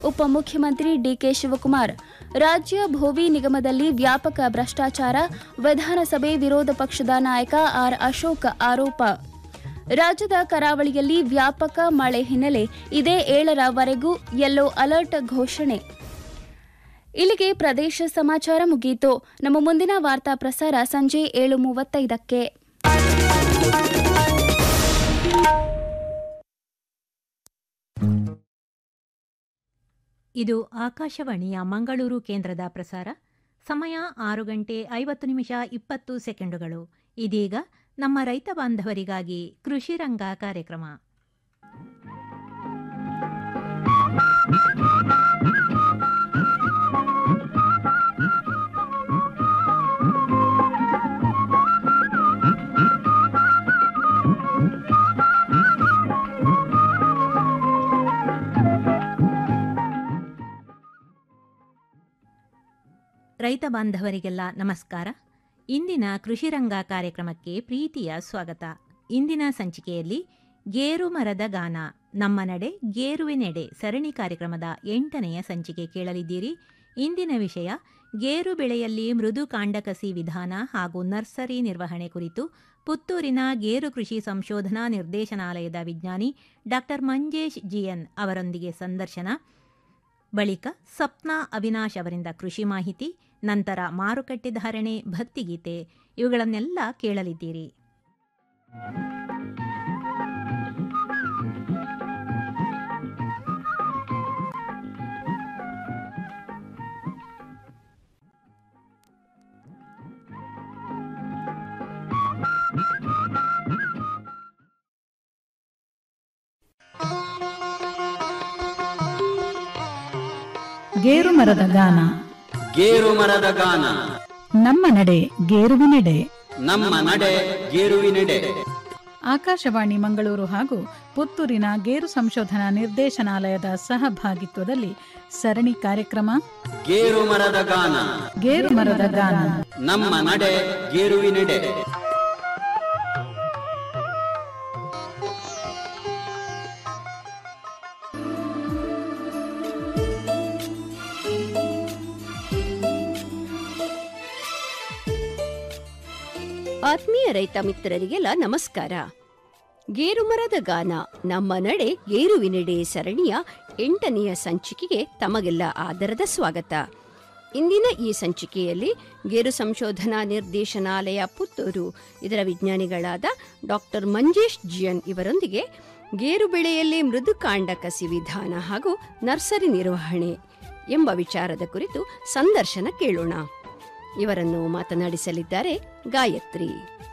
ಉಪಮುಖ್ಯಮಂತ್ರಿ ಡಿಕೆ ಶಿವಕುಮಾರ್ ರಾಜ್ಯ ಭೋವಿ ನಿಗಮದಲ್ಲಿ ವ್ಯಾಪಕ ಭ್ರಷ್ಟಾಚಾರ ವಿಧಾನಸಭೆ ವಿರೋಧ ಪಕ್ಷದ ನಾಯಕ ಆರ್ ಅಶೋಕ್ ಆರೋಪ ರಾಜ್ಯದ ಕರಾವಳಿಯಲ್ಲಿ ವ್ಯಾಪಕ ಮಳೆ ಹಿನ್ನೆಲೆ ಇದೇ ಏಳರವರೆಗೂ ಯೆಲ್ಲೋ ಅಲರ್ಟ್ ಘೋಷಣೆ ಇಲ್ಲಿಗೆ ಪ್ರದೇಶ ಸಮಾಚಾರ ಮುಗಿಯಿತು ನಮ್ಮ ಮುಂದಿನ ವಾರ್ತಾ ಪ್ರಸಾರ ಸಂಜೆ ಏಳು ಮೂವತ್ತೈದಕ್ಕೆ ಇದು ಆಕಾಶವಾಣಿಯ ಮಂಗಳೂರು ಕೇಂದ್ರದ ಪ್ರಸಾರ ಸಮಯ ಆರು ಗಂಟೆ ಐವತ್ತು ನಿಮಿಷ ಇಪ್ಪತ್ತು ಸೆಕೆಂಡುಗಳು ಇದೀಗ ನಮ್ಮ ರೈತ ಬಾಂಧವರಿಗಾಗಿ ಕೃಷಿ ರಂಗ ಕಾರ್ಯಕ್ರಮ ರೈತ ಬಾಂಧವರಿಗೆಲ್ಲ ನಮಸ್ಕಾರ ಇಂದಿನ ಕೃಷಿ ರಂಗ ಕಾರ್ಯಕ್ರಮಕ್ಕೆ ಪ್ರೀತಿಯ ಸ್ವಾಗತ ಇಂದಿನ ಸಂಚಿಕೆಯಲ್ಲಿ ಗೇರು ಮರದ ಗಾನ ನಮ್ಮ ನಡೆ ಗೇರುವಿನೆಡೆ ಸರಣಿ ಕಾರ್ಯಕ್ರಮದ ಎಂಟನೆಯ ಸಂಚಿಕೆ ಕೇಳಲಿದ್ದೀರಿ ಇಂದಿನ ವಿಷಯ ಗೇರು ಬೆಳೆಯಲ್ಲಿ ಮೃದು ಕಾಂಡಕಸಿ ವಿಧಾನ ಹಾಗೂ ನರ್ಸರಿ ನಿರ್ವಹಣೆ ಕುರಿತು ಪುತ್ತೂರಿನ ಗೇರು ಕೃಷಿ ಸಂಶೋಧನಾ ನಿರ್ದೇಶನಾಲಯದ ವಿಜ್ಞಾನಿ ಡಾಕ್ಟರ್ ಮಂಜೇಶ್ ಜಿಎನ್ ಅವರೊಂದಿಗೆ ಸಂದರ್ಶನ ಬಳಿಕ ಸಪ್ನಾ ಅವಿನಾಶ್ ಅವರಿಂದ ಕೃಷಿ ಮಾಹಿತಿ ನಂತರ ಮಾರುಕಟ್ಟೆ ಧಾರಣೆ ಭಕ್ತಿಗೀತೆ ಇವುಗಳನ್ನೆಲ್ಲ ಕೇಳಲಿದ್ದೀರಿ ಗೇರು ಮರದ ಗಾನ ಗೇರು ಮರದ ಗಾನ ನಮ್ಮ ನಡೆ ಗೇರುವಿನೆಡೆ ನಮ್ಮ ನಡೆ ಗೇರುವಿನೆಡೆ ಆಕಾಶವಾಣಿ ಮಂಗಳೂರು ಹಾಗೂ ಪುತ್ತೂರಿನ ಗೇರು ಸಂಶೋಧನಾ ನಿರ್ದೇಶನಾಲಯದ ಸಹಭಾಗಿತ್ವದಲ್ಲಿ ಸರಣಿ ಕಾರ್ಯಕ್ರಮ ಗೇರು ಮರದ ಗಾನ ಗೇರು ಮರದ ಗಾನ ನಮ್ಮ ನಡೆ ಗೇರುವಿನೆಡೆ ಆತ್ಮೀಯ ರೈತ ಮಿತ್ರರಿಗೆಲ್ಲ ನಮಸ್ಕಾರ ಗೇರುಮರದ ಗಾನ ನಮ್ಮ ನಡೆ ಗೇರುವಿನೆಡೆ ಸರಣಿಯ ಎಂಟನೆಯ ಸಂಚಿಕೆಗೆ ತಮಗೆಲ್ಲ ಆದರದ ಸ್ವಾಗತ ಇಂದಿನ ಈ ಸಂಚಿಕೆಯಲ್ಲಿ ಗೇರು ಸಂಶೋಧನಾ ನಿರ್ದೇಶನಾಲಯ ಪುತ್ತೂರು ಇದರ ವಿಜ್ಞಾನಿಗಳಾದ ಡಾಕ್ಟರ್ ಮಂಜೇಶ್ ಜಿಯನ್ ಇವರೊಂದಿಗೆ ಗೇರು ಬೆಳೆಯಲ್ಲಿ ಮೃದುಕಾಂಡ ಕಸಿ ವಿಧಾನ ಹಾಗೂ ನರ್ಸರಿ ನಿರ್ವಹಣೆ ಎಂಬ ವಿಚಾರದ ಕುರಿತು ಸಂದರ್ಶನ ಕೇಳೋಣ ಇವರನ್ನು ಮಾತನಾಡಿಸಲಿದ್ದಾರೆ ಗಾಯತ್ರಿ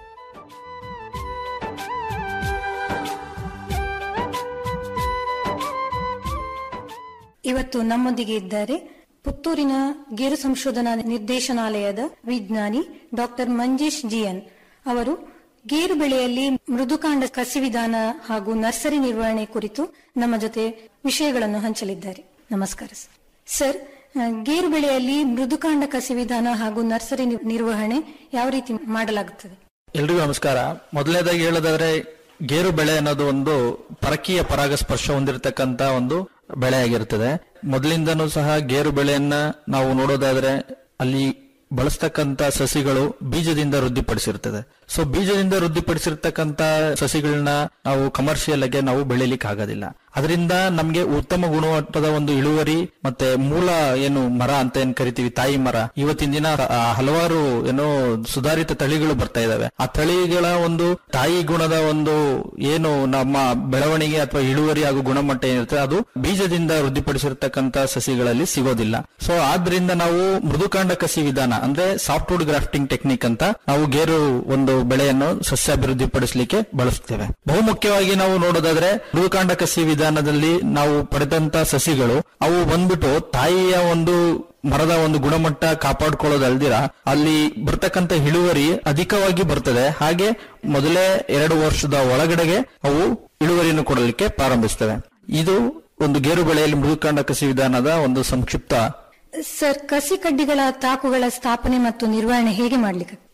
ಇವತ್ತು ನಮ್ಮೊಂದಿಗೆ ಇದ್ದಾರೆ ಪುತ್ತೂರಿನ ಗೇರು ಸಂಶೋಧನಾ ನಿರ್ದೇಶನಾಲಯದ ವಿಜ್ಞಾನಿ ಡಾಕ್ಟರ್ ಮಂಜೇಶ್ ಜಿಎನ್ ಅವರು ಗೇರು ಬೆಳೆಯಲ್ಲಿ ಮೃದುಕಾಂಡ ಕಸಿ ವಿಧಾನ ಹಾಗೂ ನರ್ಸರಿ ನಿರ್ವಹಣೆ ಕುರಿತು ನಮ್ಮ ಜೊತೆ ವಿಷಯಗಳನ್ನು ಹಂಚಲಿದ್ದಾರೆ ನಮಸ್ಕಾರ ಸರ್. ಸರ್ ಆ, ಗೇರು ಬೆಳೆಯಲ್ಲಿ ಮೃದುಕಾಂಡ ಕಸಿ ವಿಧಾನ ಹಾಗೂ ನರ್ಸರಿ ನಿ- ನಿರ್ವಹಣೆ ಯಾವ ರೀತಿ ಮಾಡಲಾಗುತ್ತದೆ ಎಲ್ರಿಗೂ ನಮಸ್ಕಾರ ಮೊದಲನೇದಾಗಿ ಹೇಳೋದಾದ್ರೆ ಗೇರು ಬೆಳೆ ಅನ್ನೋದು ಒಂದು ಪರಕೀಯ ಪರಾಗಸ್ಪರ್ಶ ಹೊಂದಿರತಕ್ಕಂತ ಒಂದು ಬೆಳೆ ಆಗಿರ್ತದೆ ಮೊದಲಿಂದನೂ ಸಹ ಗೇರು ಬೆಳೆಯನ್ನ ನಾವು ನೋಡೋದಾದ್ರೆ ಅಲ್ಲಿ ಬಳಸ್ತಕ್ಕಂತ ಸಸಿಗಳು ಬೀಜದಿಂದ ವೃದ್ಧಿಪಡಿಸಿರ್ತದೆ ಸೊ ಬೀಜದಿಂದ ವೃದ್ಧಿಪಡಿಸಿರ್ತಕ್ಕಂತ ಸಸಿಗಳನ್ನ ನಾವು ಕಮರ್ಷಿಯಲ್ ಆಗಿ ನಾವು ಬೆಳಿಲಿಕ್ಕೆ ಆಗೋದಿಲ್ಲ ಅದರಿಂದ ನಮ್ಗೆ ಉತ್ತಮ ಗುಣಮಟ್ಟದ ಒಂದು ಇಳುವರಿ ಮತ್ತೆ ಮೂಲ ಏನು ಮರ ಅಂತ ಏನ್ ಕರಿತೀವಿ ತಾಯಿ ಮರ ಇವತ್ತಿನ ದಿನ ಆ, ಹಲವಾರು ಏನೋ ಸುಧಾರಿತ ತಳಿಗಳು ಬರ್ತಾ ಇದಾವೆ ಆ ತಳಿಗಳ ಒಂದು ತಾಯಿ ಗುಣದ ಒಂದು ಏನು ನಮ್ಮ ಬೆಳವಣಿಗೆ ಅಥವಾ ಇಳುವರಿ ಹಾಗೂ ಗುಣಮಟ್ಟ ಏನಿರುತ್ತೆ ಅದು ಬೀಜದಿಂದ ವೃದ್ಧಿಪಡಿಸಿರ್ತಕ್ಕಂತ ಸಸಿಗಳಲ್ಲಿ ಸಿಗೋದಿಲ್ಲ ಸೊ ಆದ್ರಿಂದ ನಾವು ಮೃದುಕಾಂಡ ಕಸಿ ವಿಧಾನ ಅಂದ್ರೆ ಸಾಫ್ಟ್ವುಡ್ ಗ್ರಾಫ್ಟಿಂಗ್ ಟೆಕ್ನಿಕ್ ಅಂತ ನಾವು ಗೇರು ಒಂದು ಬೆಳೆಯನ್ನು ಸಸ್ಯಾಭಿವೃದ್ಧಿ ಪಡಿಸಲಿಕ್ಕೆ ಬಳಸ್ತೇವೆ ಬಹುಮುಖ್ಯವಾಗಿ ನಾವು ನೋಡೋದಾದ್ರೆ ಮೃದುಕಾಂಡ ಕಸಿ ವಿಧಾನದಲ್ಲಿ ನಾವು ಪಡೆದಂತ ಸಸಿಗಳು ಅವು ಬಂದ್ಬಿಟ್ಟು ತಾಯಿಯ ಒಂದು ಮರದ ಒಂದು ಗುಣಮಟ್ಟ ಕಾಪಾಡ್ಕೊಳ್ಳೋದಲ್ದಿರ ಅಲ್ಲಿ ಬರ್ತಕ್ಕಂತ ಇಳುವರಿ ಅಧಿಕವಾಗಿ ಬರ್ತದೆ ಹಾಗೆ ಮೊದಲೇ ಎರಡು ವರ್ಷದ ಒಳಗಡೆಗೆ ಅವು ಇಳುವರಿಯನ್ನು ಕೊಡಲಿಕ್ಕೆ ಪ್ರಾರಂಭಿಸ್ತವೆ ಇದು ಒಂದು ಗೇರು ಬೆಳೆಯಲ್ಲಿ ಮೃದುಕಾಂಡ ಕಸಿ ವಿಧಾನದ ಒಂದು ಸಂಕ್ಷಿಪ್ತ ಸರ್ ಕಸಿ ಕಡ್ಡಿಗಳ ತಾಕುಗಳ ಸ್ಥಾಪನೆ ಮತ್ತು ನಿರ್ವಹಣೆ ಹೇಗೆ ಮಾಡ್ಲಿಕ್ಕೆ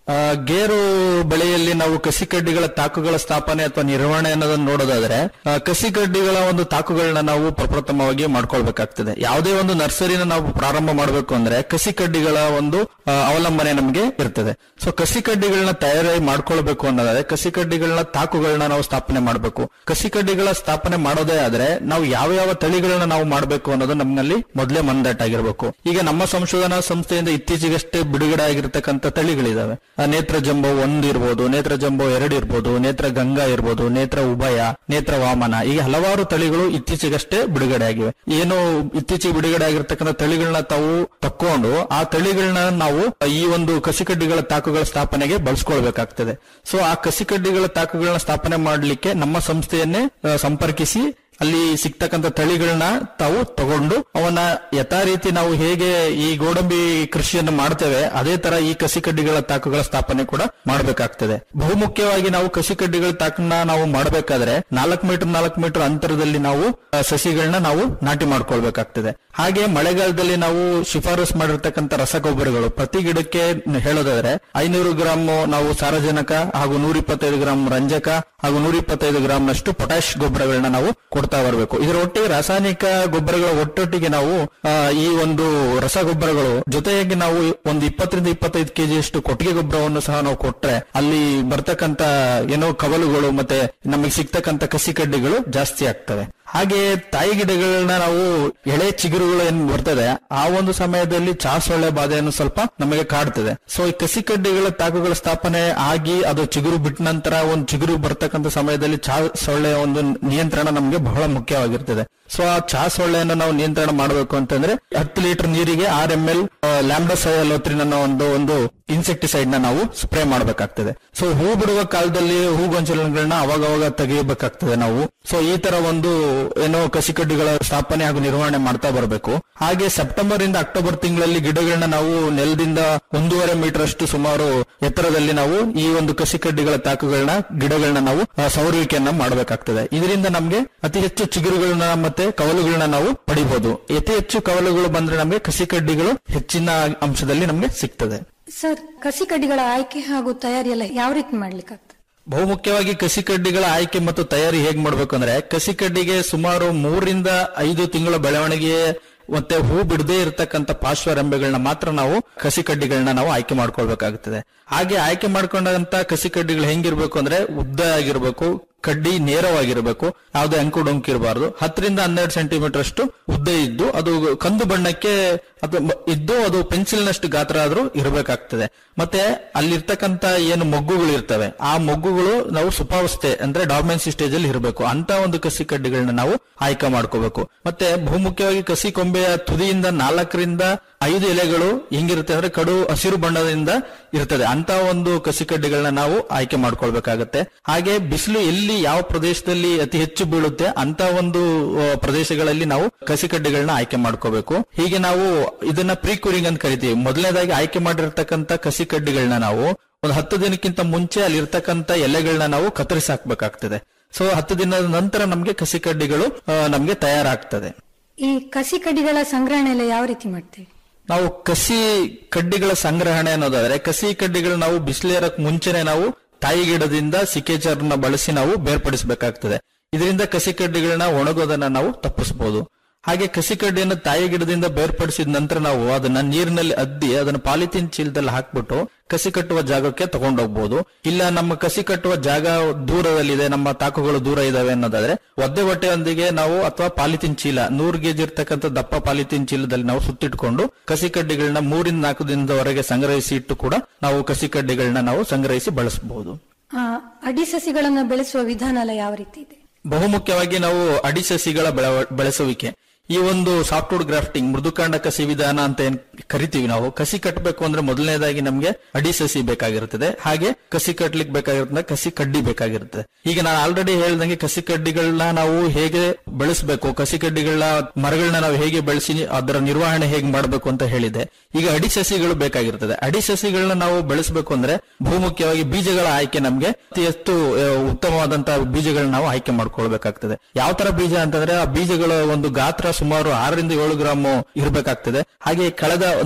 ಆ, ಗೇರು ಬೆಳೆಯಲ್ಲಿ ನಾವು ಕಸಿ ಕಡ್ಡಿಗಳ ತಾಕುಗಳ ಸ್ಥಾಪನೆ ಅಥವಾ ನಿರ್ವಹಣೆ ಅನ್ನೋದನ್ನ ನೋಡೋದಾದ್ರೆ ಆ, ಕಸಿ ಕಡ್ಡಿಗಳ ಒಂದು ತಾಕುಗಳನ್ನ ನಾವು ಪ್ರಪ್ರಥಮವಾಗಿ ಮಾಡ್ಕೊಳ್ಬೇಕಾಗ್ತದೆ ಯಾವುದೇ ಒಂದು ನರ್ಸರಿನ ನಾವು ಪ್ರಾರಂಭ ಮಾಡಬೇಕು ಅಂದ್ರೆ ಕಸಿ ಕಡ್ಡಿಗಳ ಒಂದು ಆ, ಅವಲಂಬನೆ ನಮಗೆ ಇರ್ತದೆ ಸೊ ಕಸಿ ಕಡ್ಡಿಗಳನ್ನ ತಯಾರಿ ಮಾಡ್ಕೊಳ್ಬೇಕು ಅನ್ನೋದಾದ್ರೆ ಕಸಿ ಕಡ್ಡಿಗಳನ್ನ ತಾಕುಗಳನ್ನ ನಾವು ಸ್ಥಾಪನೆ ಮಾಡಬೇಕು ಕಸಿ ಕಡ್ಡಿಗಳ ಸ್ಥಾಪನೆ ಮಾಡೋದೇ ಆದ್ರೆ ನಾವು ಯಾವ ಯಾವ ತಳಿಗಳನ್ನ ನಾವು ಮಾಡಬೇಕು ಅನ್ನೋದು ನಮ್ಮಲ್ಲಿ ಮೊದಲೇ ಮಂದಟ್ಟಾಗಿರ್ಬೇಕು ಈಗ ನಮ್ಮ ಸಂಶೋಧನಾ ಸಂಸ್ಥೆಯಿಂದ ಇತ್ತೀಚೆಗಷ್ಟೇ ಬಿಡುಗಡೆ ಆಗಿರ್ತಕ್ಕಂಥ ತಳಿಗಳಿದಾವೆ ಆ, ನೇತ್ರ ಜಂಬೋ ಒಂದು ಇರ್ಬೋದು ನೇತ್ರ ಜಂಬೋ ಎರಡು ಇರ್ಬೋದು ನೇತ್ರ ಗಂಗಾ ಇರ್ಬೋದು ನೇತ್ರ ಉಭಯ ನೇತ್ರ ವಾಮನ ಈಗ ಹಲವಾರು ತಳಿಗಳು ಇತ್ತೀಚೆಗಷ್ಟೇ ಬಿಡುಗಡೆ ಆಗಿವೆ ಏನು ಇತ್ತೀಚೆಗೆ ಬಿಡುಗಡೆ ಆಗಿರ್ತಕ್ಕಂಥ ತಳಿಗಳನ್ನ ತಾವು ತಕ್ಕೊಂಡು ಆ ತಳಿಗಳನ್ನ ನಾವು ಈ ಒಂದು ಕಸಿಕಡ್ಡಿಗಳ ತಾಕುಗಳ ಸ್ಥಾಪನೆಗೆ ಬಳಸ್ಕೊಳ್ಬೇಕಾಗ್ತದೆ ಸೊ ಆ ಕಸಿಕಡ್ಡಿಗಳ ತಾಕುಗಳನ್ನ ಸ್ಥಾಪನೆ ಮಾಡಲಿಕ್ಕೆ ನಮ್ಮ ಸಂಸ್ಥೆಯನ್ನೇ ಆ, ಸಂಪರ್ಕಿಸಿ ಅಲ್ಲಿ ಸಿಗ್ತಕ್ಕಂಥ ತಳಿಗಳನ್ನ ತಾವು ತಗೊಂಡು ಅವನ್ನ ಯಥಾ ರೀತಿ ನಾವು ಹೇಗೆ ಈ ಗೋಡಂಬಿ ಕೃಷಿಯನ್ನು ಮಾಡ್ತೇವೆ ಅದೇ ತರ ಈ ಕಸಿಕಡ್ಡಿಗಳ ತಾಕುಗಳ ಸ್ಥಾಪನೆ ಕೂಡ ಮಾಡಬೇಕಾಗ್ತದೆ ಬಹುಮುಖ್ಯವಾಗಿ ನಾವು ಕಸಿಕಡ್ಡಿಗಳ ತಾಕನ್ನ ನಾವು ಮಾಡಬೇಕಾದ್ರೆ ನಾಲ್ಕು ಮೀಟರ್ ನಾಲ್ಕು ಮೀಟರ್ ಅಂತರದಲ್ಲಿ ನಾವು ಆ, ಸಸಿಗಳನ್ನ ನಾವು ನಾಟಿ ಮಾಡ್ಕೊಳ್ಬೇಕಾಗ್ತದೆ ಹಾಗೆ ಮಳೆಗಾಲದಲ್ಲಿ ನಾವು ಶಿಫಾರಸ್ ಮಾಡಿರ್ತಕ್ಕಂಥ ರಸಗೊಬ್ಬರಗಳು ಪ್ರತಿ ಗಿಡಕ್ಕೆ ಹೇಳೋದಾದ್ರೆ ಐನೂರು ಗ್ರಾಮ್ ನಾವು ಸಾರಜನಕ ಹಾಗೂ ನೂರ ಇಪ್ಪತ್ತೈದು ಗ್ರಾಮ್ ರಂಜಕ ಹಾಗೂ ನೂರ ಇಪ್ಪತ್ತೈದು ಗ್ರಾಮ್ನಷ್ಟು ಪೊಟ್ಯಾಶ್ ಗೊಬ್ಬರಗಳನ್ನ ನಾವು ಕೊಡ್ತಾ ಬರಬೇಕು ಇದರ ಒಟ್ಟಿಗೆ ರಾಸಾಯನಿಕ ಗೊಬ್ಬರಗಳ ಒಟ್ಟೊಟ್ಟಿಗೆ ನಾವು ಆ, ಈ ಒಂದು ರಸಗೊಬ್ಬರಗಳು ಜೊತೆಯಾಗಿ ನಾವು ಒಂದು ಇಪ್ಪತ್ತರಿಂದ ಇಪ್ಪತ್ತೈದು ಕೆಜಿಯಷ್ಟು ಕೊಟ್ಟಿಗೆ ಗೊಬ್ಬರವನ್ನು ಸಹ ನಾವು ಕೊಟ್ರೆ ಅಲ್ಲಿ ಬರ್ತಕ್ಕಂತ ಏನೋ ಕವಲುಗಳು ಮತ್ತೆ ನಮಗೆ ಸಿಗ್ತಕ್ಕಂತ ಕಸಿ ಕಡ್ಡಿಗಳು ಜಾಸ್ತಿ ಆಗ್ತವೆ ಹಾಗೆ ತಾಯಿ ಗಿಡಗಳನ್ನ ನಾವು ಎಳೆ ಚಿಗುರುಗಳು ಏನ್ ಬರ್ತದೆ ಆ ಒಂದು ಸಮಯದಲ್ಲಿ ಚಾ ಸೊಳ್ಳೆ ಬಾಧೆಯನ್ನು ಸ್ವಲ್ಪ ನಮಗೆ ಕಾಡ್ತದೆ ಸೊ ಈ ಕಸಿ ಕಡ್ಡಿಗಳ ತಾಕುಗಳ ಸ್ಥಾಪನೆ ಆಗಿ ಅದು ಚಿಗುರು ಬಿಟ್ಟ ನಂತರ ಒಂದು ಚಿಗುರು ಬರ್ತಕ್ಕಂಥ ಸಮಯದಲ್ಲಿ ಚಾ ಸೊಳ್ಳೆಯ ಒಂದು ನಿಯಂತ್ರಣ ನಮಗೆ ಬಹಳ ಮುಖ್ಯವಾಗಿರ್ತದೆ ಸೊ ಆ ಚಾ ಸೊಳ್ಳೆಯನ್ನು ನಾವು ನಿಯಂತ್ರಣ ಮಾಡಬೇಕು ಅಂತಂದ್ರೆ ಹತ್ತು ಲೀಟರ್ ನೀರಿಗೆ ಆರ್ ಎಂ ಎಲ್ ಲ್ಯಾಂಬ್ಡಸೈಲೋತ್ರಿನ್ ಅನ್ನೋ ಒಂದು ಒಂದು ಇನ್ಸೆಕ್ಟಿಸೈಡ್ ನ ನಾವು ಸ್ಪ್ರೇ ಮಾಡಬೇಕಾಗ್ತದೆ ಸೊ ಹೂ ಬಿಡುವ ಕಾಲದಲ್ಲಿ ಹೂಗೊಂಚಲುಗಳನ್ನ ಅವಾಗವಾಗ ತೆಗೆಯಬೇಕಾಗ್ತದೆ ನಾವು ಸೊ ಈ ತರ ಒಂದು ಏನೋ ಕಸಿಕಡ್ಡಿಗಳ ಸ್ಥಾಪನೆ ಹಾಗೂ ನಿರ್ವಹಣೆ ಮಾಡ್ತಾ ಬರಬೇಕು ಹಾಗೆ ಸೆಪ್ಟೆಂಬರ್ ಇಂದ ಅಕ್ಟೋಬರ್ ತಿಂಗಳಲ್ಲಿ ಗಿಡಗಳನ್ನ ನಾವು ನೆಲದಿಂದ ಒಂದೂವರೆ ಮೀಟರ್ ಅಷ್ಟು ಸುಮಾರು ಎತ್ತರದಲ್ಲಿ ನಾವು ಈ ಒಂದು ಕಸಿಕಡ್ಡಿಗಳ ತಾಕುಗಳನ್ನ ಗಿಡಗಳನ್ನ ನಾವು ಆ, ಸವರುವಿಕೆಯನ್ನ ಮಾಡಬೇಕಾಗ್ತದೆ ಇದರಿಂದ ನಮಗೆ ಅತಿ ಹೆಚ್ಚು ಚಿಗುರುಗಳನ್ನ ಮತ್ತೆ ಕವಲುಗಳನ್ನ ನಾವು ಪಡಿಬಹುದು ಅತಿ ಹೆಚ್ಚು ಕವಲುಗಳು ಬಂದ್ರೆ ನಮಗೆ ಕಸಿಕಡ್ಡಿಗಳು ಹೆಚ್ಚಿನ ಅಂಶದಲ್ಲಿ ನಮಗೆ ಸಿಗ್ತದೆ ಸರ್ ಕಸಿ ಕಡ್ಡಿಗಳ ಆಯ್ಕೆ ಹಾಗೂ ತಯಾರಿ ಎಲ್ಲ ಯಾವ ರೀತಿ ಮಾಡ್ಲಿಕ್ಕಾಗ್ತದೆ ಬಹುಮುಖ್ಯವಾಗಿ ಕಸಿ ಕಡ್ಡಿಗಳ ಆಯ್ಕೆ ಮತ್ತು ತಯಾರಿ ಹೇಗ್ ಮಾಡ್ಬೇಕು ಅಂದ್ರೆ ಕಸಿ ಕಡ್ಡಿಗೆ ಸುಮಾರು ಮೂರರಿಂದ ಐದು ತಿಂಗಳ ಬೆಳವಣಿಗೆ ಮತ್ತೆ ಹೂ ಬಿಡದೇ ಇರತಕ್ಕಂತ ಪಾರ್ಶ್ವರೆಂಬೆಗಳನ್ನ ಮಾತ್ರ ನಾವು ಕಸಿ ಕಡ್ಡಿಗಳನ್ನ ನಾವು ಆಯ್ಕೆ ಮಾಡ್ಕೊಳ್ಬೇಕಾಗುತ್ತದೆ ಹಾಗೆ ಆಯ್ಕೆ ಮಾಡ್ಕೊಂಡಂತ ಕಸಿ ಕಡ್ಡಿಗಳು ಹೆಂಗಿರ್ಬೇಕು ಅಂದ್ರೆ ಉದ್ದ ಆಗಿರ್ಬೇಕು ಕಡ್ಡಿ ನೇರವಾಗಿರಬೇಕು ಯಾವುದೇ ಅಂಕು ಡೊಂಕು ಇರಬಾರದು ಹತ್ತರಿಂದ ಹನ್ನೆರಡು ಸೆಂಟಿಮೀಟರ್ ಅಷ್ಟು ಉದ್ದ ಇದ್ದು ಅದು ಕಂದು ಬಣ್ಣಕ್ಕೆ ಅದು ಮ- ಇದ್ದು ಅದು ಪೆನ್ಸಿಲ್ನಷ್ಟು ಗಾತ್ರ ಆದ್ರೂ ಇರಬೇಕಾಗ್ತದೆ ಮತ್ತೆ ಅಲ್ಲಿರ್ತಕ್ಕಂತ ಏನು ಮೊಗ್ಗುಗಳು ಇರ್ತವೆ ಆ ಮೊಗ್ಗುಗಳು ನಾವು ಸುಪಾವಸ್ಥೆ ಅಂದ್ರೆ ಡಾರ್ಮೆನ್ಸಿ ಸ್ಟೇಜ್ ಅಲ್ಲಿ ಇರಬೇಕು ಅಂತ ಒಂದು ಕಸಿ ಕಡ್ಡಿಗಳನ್ನ ನಾವು ಆಯ್ಕೆ ಮಾಡ್ಕೋಬೇಕು ಮತ್ತೆ ಬಹುಮುಖ್ಯವಾಗಿ ಕಸಿ ಕೊಂಬೆಯ ತುದಿಯಿಂದ ನಾಲ್ಕರಿಂದ ಐದು ಎಲೆಗಳು ಹೆಂಗಿರುತ್ತೆ ಅಂದ್ರೆ ಕಡು ಹಸಿರು ಬಣ್ಣದಿಂದ ಇರ್ತದೆ ಅಂತ ಒಂದು ಕಸಿ ಕಡ್ಡಿಗಳನ್ನ ನಾವು ಆಯ್ಕೆ ಮಾಡ್ಕೊಳ್ಬೇಕಾಗತ್ತೆ ಹಾಗೆ ಬಿಸಿಲು ಎಲ್ಲಿ ಯಾವ ಪ್ರದೇಶದಲ್ಲಿ ಅತಿ ಹೆಚ್ಚು ಬೀಳುತ್ತೆ ಅಂತ ಒಂದು ಆ, ಪ್ರದೇಶಗಳಲ್ಲಿ ನಾವು ಕಸಿ ಕಡ್ಡಿಗಳನ್ನ ಆಯ್ಕೆ ಮಾಡ್ಕೋಬೇಕು ಹೀಗೆ ನಾವು ಇದನ್ನ ಪ್ರೀ ಕ್ಯೂರಿಂಗ್ ಅಂತ ಕರಿತೀವಿ ಮೊದಲನೇದಾಗಿ ಆಯ್ಕೆ ಮಾಡಿರ್ತಕ್ಕಂತ ಕಸಿ ಕಡ್ಡಿಗಳನ್ನ ನಾವು ಒಂದು ಹತ್ತು ದಿನಕ್ಕಿಂತ ಮುಂಚೆ ಅಲ್ಲಿರ್ತಕ್ಕಂತ ಎಲೆಗಳನ್ನ ನಾವು ಕತ್ತರಿಸಿ ಹಾಕ್ಬೇಕಾಗ್ತದೆ ಸೊ ಹತ್ತು ದಿನದ ನಂತರ ನಮಗೆ ಕಸಿ ಕಡ್ಡಿಗಳು ಆ, ನಮ್ಗೆ ತಯಾರಾಗ್ತದೆ ಈ ಕಸಿ ಕಡ್ಡಿಗಳ ಸಂಗ್ರಹಣೆ ಎಲ್ಲ ಯಾವ ರೀತಿ ಮಾಡ್ತೀವಿ ನಾವು ಕಸಿ ಕಡ್ಡಿಗಳ ಸಂಗ್ರಹಣೆ ಅನ್ನೋದಾದ್ರೆ ಕಸಿ ಕಡ್ಡಿಗಳು ನಾವು ಬಿಸಿಲೇರಕ್ ಮುಂಚೆನೆ ನಾವು ತಾಯಿ ಗಿಡದಿಂದ ಸಿಕೇಚರ್ನ ಬಳಸಿ ನಾವು ಬೇರ್ಪಡಿಸಬೇಕಾಗ್ತದೆ ಇದರಿಂದ ಕಸಿ ಕಡ್ಡಿಗಳನ್ನ ಒಣಗೋದನ್ನ ನಾವು ತಪ್ಪಿಸಬಹುದು ಹಾಗೆ ಕಸಿ ಕಡ್ಡಿಯನ್ನು ತಾಯಿ ಗಿಡದಿಂದ ಬೇರ್ಪಡಿಸಿದ ನಂತರ ನಾವು ಅದನ್ನ ನೀರಿನಲ್ಲಿ ಅದ್ದಿ ಅದನ್ನ ಪಾಲಿಥೀನ್ ಚೀಲದಲ್ಲಿ ಹಾಕ್ಬಿಟ್ಟು ಕಸಿ ಕಟ್ಟುವ ಜಾಗಕ್ಕೆ ತಗೊಂಡೋಗ್ಬೋದು ಇಲ್ಲ ನಮ್ಮ ಕಸಿ ಕಟ್ಟುವ ಜಾಗ ದೂರದಲ್ಲಿದೆ ನಮ್ಮ ತಾಕುಗಳು ದೂರ ಇದಾವೆ ಅನ್ನೋದಾದ್ರೆ ಒದ್ದೆ ಹೊಟ್ಟೆಯೊಂದಿಗೆ ನಾವು ಅಥವಾ ಪಾಲಿಥೀನ್ ಚೀಲ ನೂರು ಗೇಜ್ ಇರ್ತಕ್ಕಂಥ ದಪ್ಪ ಪಾಲಿಥೀನ್ ಚೀಲದಲ್ಲಿ ನಾವು ಸುತ್ತಿಟ್ಕೊಂಡು ಕಸಿ ಕಡ್ಡಿಗಳನ್ನ ಮೂರಿಂದ ನಾಲ್ಕು ದಿನದವರೆಗೆ ಸಂಗ್ರಹಿಸಿ ಇಟ್ಟು ಕೂಡ ನಾವು ಕಸಿ ಕಡ್ಡಿಗಳನ್ನ ನಾವು ಸಂಗ್ರಹಿಸಿ ಬಳಸಬಹುದು ಆ, ಅಡಿ ಸಸಿಗಳನ್ನ ಬೆಳೆಸುವ ವಿಧಾನ ಎಲ್ಲ ಯಾವ ರೀತಿ ಇದೆ ಬಹುಮುಖ್ಯವಾಗಿ ನಾವು ಅಡಿ ಸಸಿಗಳ ಬೆಳವ- ಬೆಳೆಸುವಿಕೆ ಈ ಒಂದು ಸಾಫ್ಟ್ವುಡ್ ಗ್ರಾಫ್ಟಿಂಗ್ ಮೃದುಕಾಂಡ ಕಸಿ ವಿಧಾನ ಅಂತ ಏನ್ ಕರಿತೀವಿ ನಾವು ಕಸಿ ಕಟ್ಟಬೇಕು ಅಂದ್ರೆ ಮೊದಲನೇದಾಗಿ ನಮ್ಗೆ ಅಡಿ ಸಸಿ ಬೇಕಾಗಿರುತ್ತದೆ ಹಾಗೆ ಕಸಿ ಕಟ್ಲಿಕ್ಕೆ ಬೇಕಾಗಿರ್ತದೆ ಕಸಿ ಕಡ್ಡಿ ಬೇಕಾಗಿರುತ್ತೆ ಈಗ ನಾನು ಆಲ್ರೆಡಿ ಹೇಳ್ದಂಗೆ ಕಸಿ ಕಡ್ಡಿಗಳನ್ನ ನಾವು ಹೇಗೆ ಬೆಳೆಸಬೇಕು ಕಸಿ ಕಡ್ಡಿಗಳನ್ನ ಮರಗಳನ್ನ ನಾವು ಹೇಗೆ ಬೆಳೆಸಿ ಅದರ ನಿರ್ವಹಣೆ ಹೇಗೆ ಮಾಡಬೇಕು ಅಂತ ಹೇಳಿದೆ ಈಗ ಅಡಿ ಸಸಿಗಳು ಬೇಕಾಗಿರ್ತದೆ ಅಡಿ ಸಸಿಗಳನ್ನ ನಾವು ಬೆಳೆಸಬೇಕು ಅಂದ್ರೆ ಬಹುಮುಖ್ಯವಾಗಿ ಬೀಜಗಳ ಆಯ್ಕೆ ನಮ್ಗೆ ಅತಿ ಹೆಚ್ಚು ಆ, ಉತ್ತಮವಾದಂತಹ ಬೀಜಗಳನ್ನ ನಾವು ಆಯ್ಕೆ ಮಾಡ್ಕೊಳ್ಬೇಕಾಗ್ತದೆ ಯಾವ ತರ ಬೀಜ ಅಂತಂದ್ರೆ ಆ ಬೀಜಗಳ ಒಂದು ಗಾತ್ರ ಸುಮಾರು ಆರರಿಂದ ಏಳು ಗ್ರಾಮ್ ಇರಬೇಕಾಗ್ತದೆ ಹಾಗೆ ಕಳೆದ ಅಂದ್ರೆ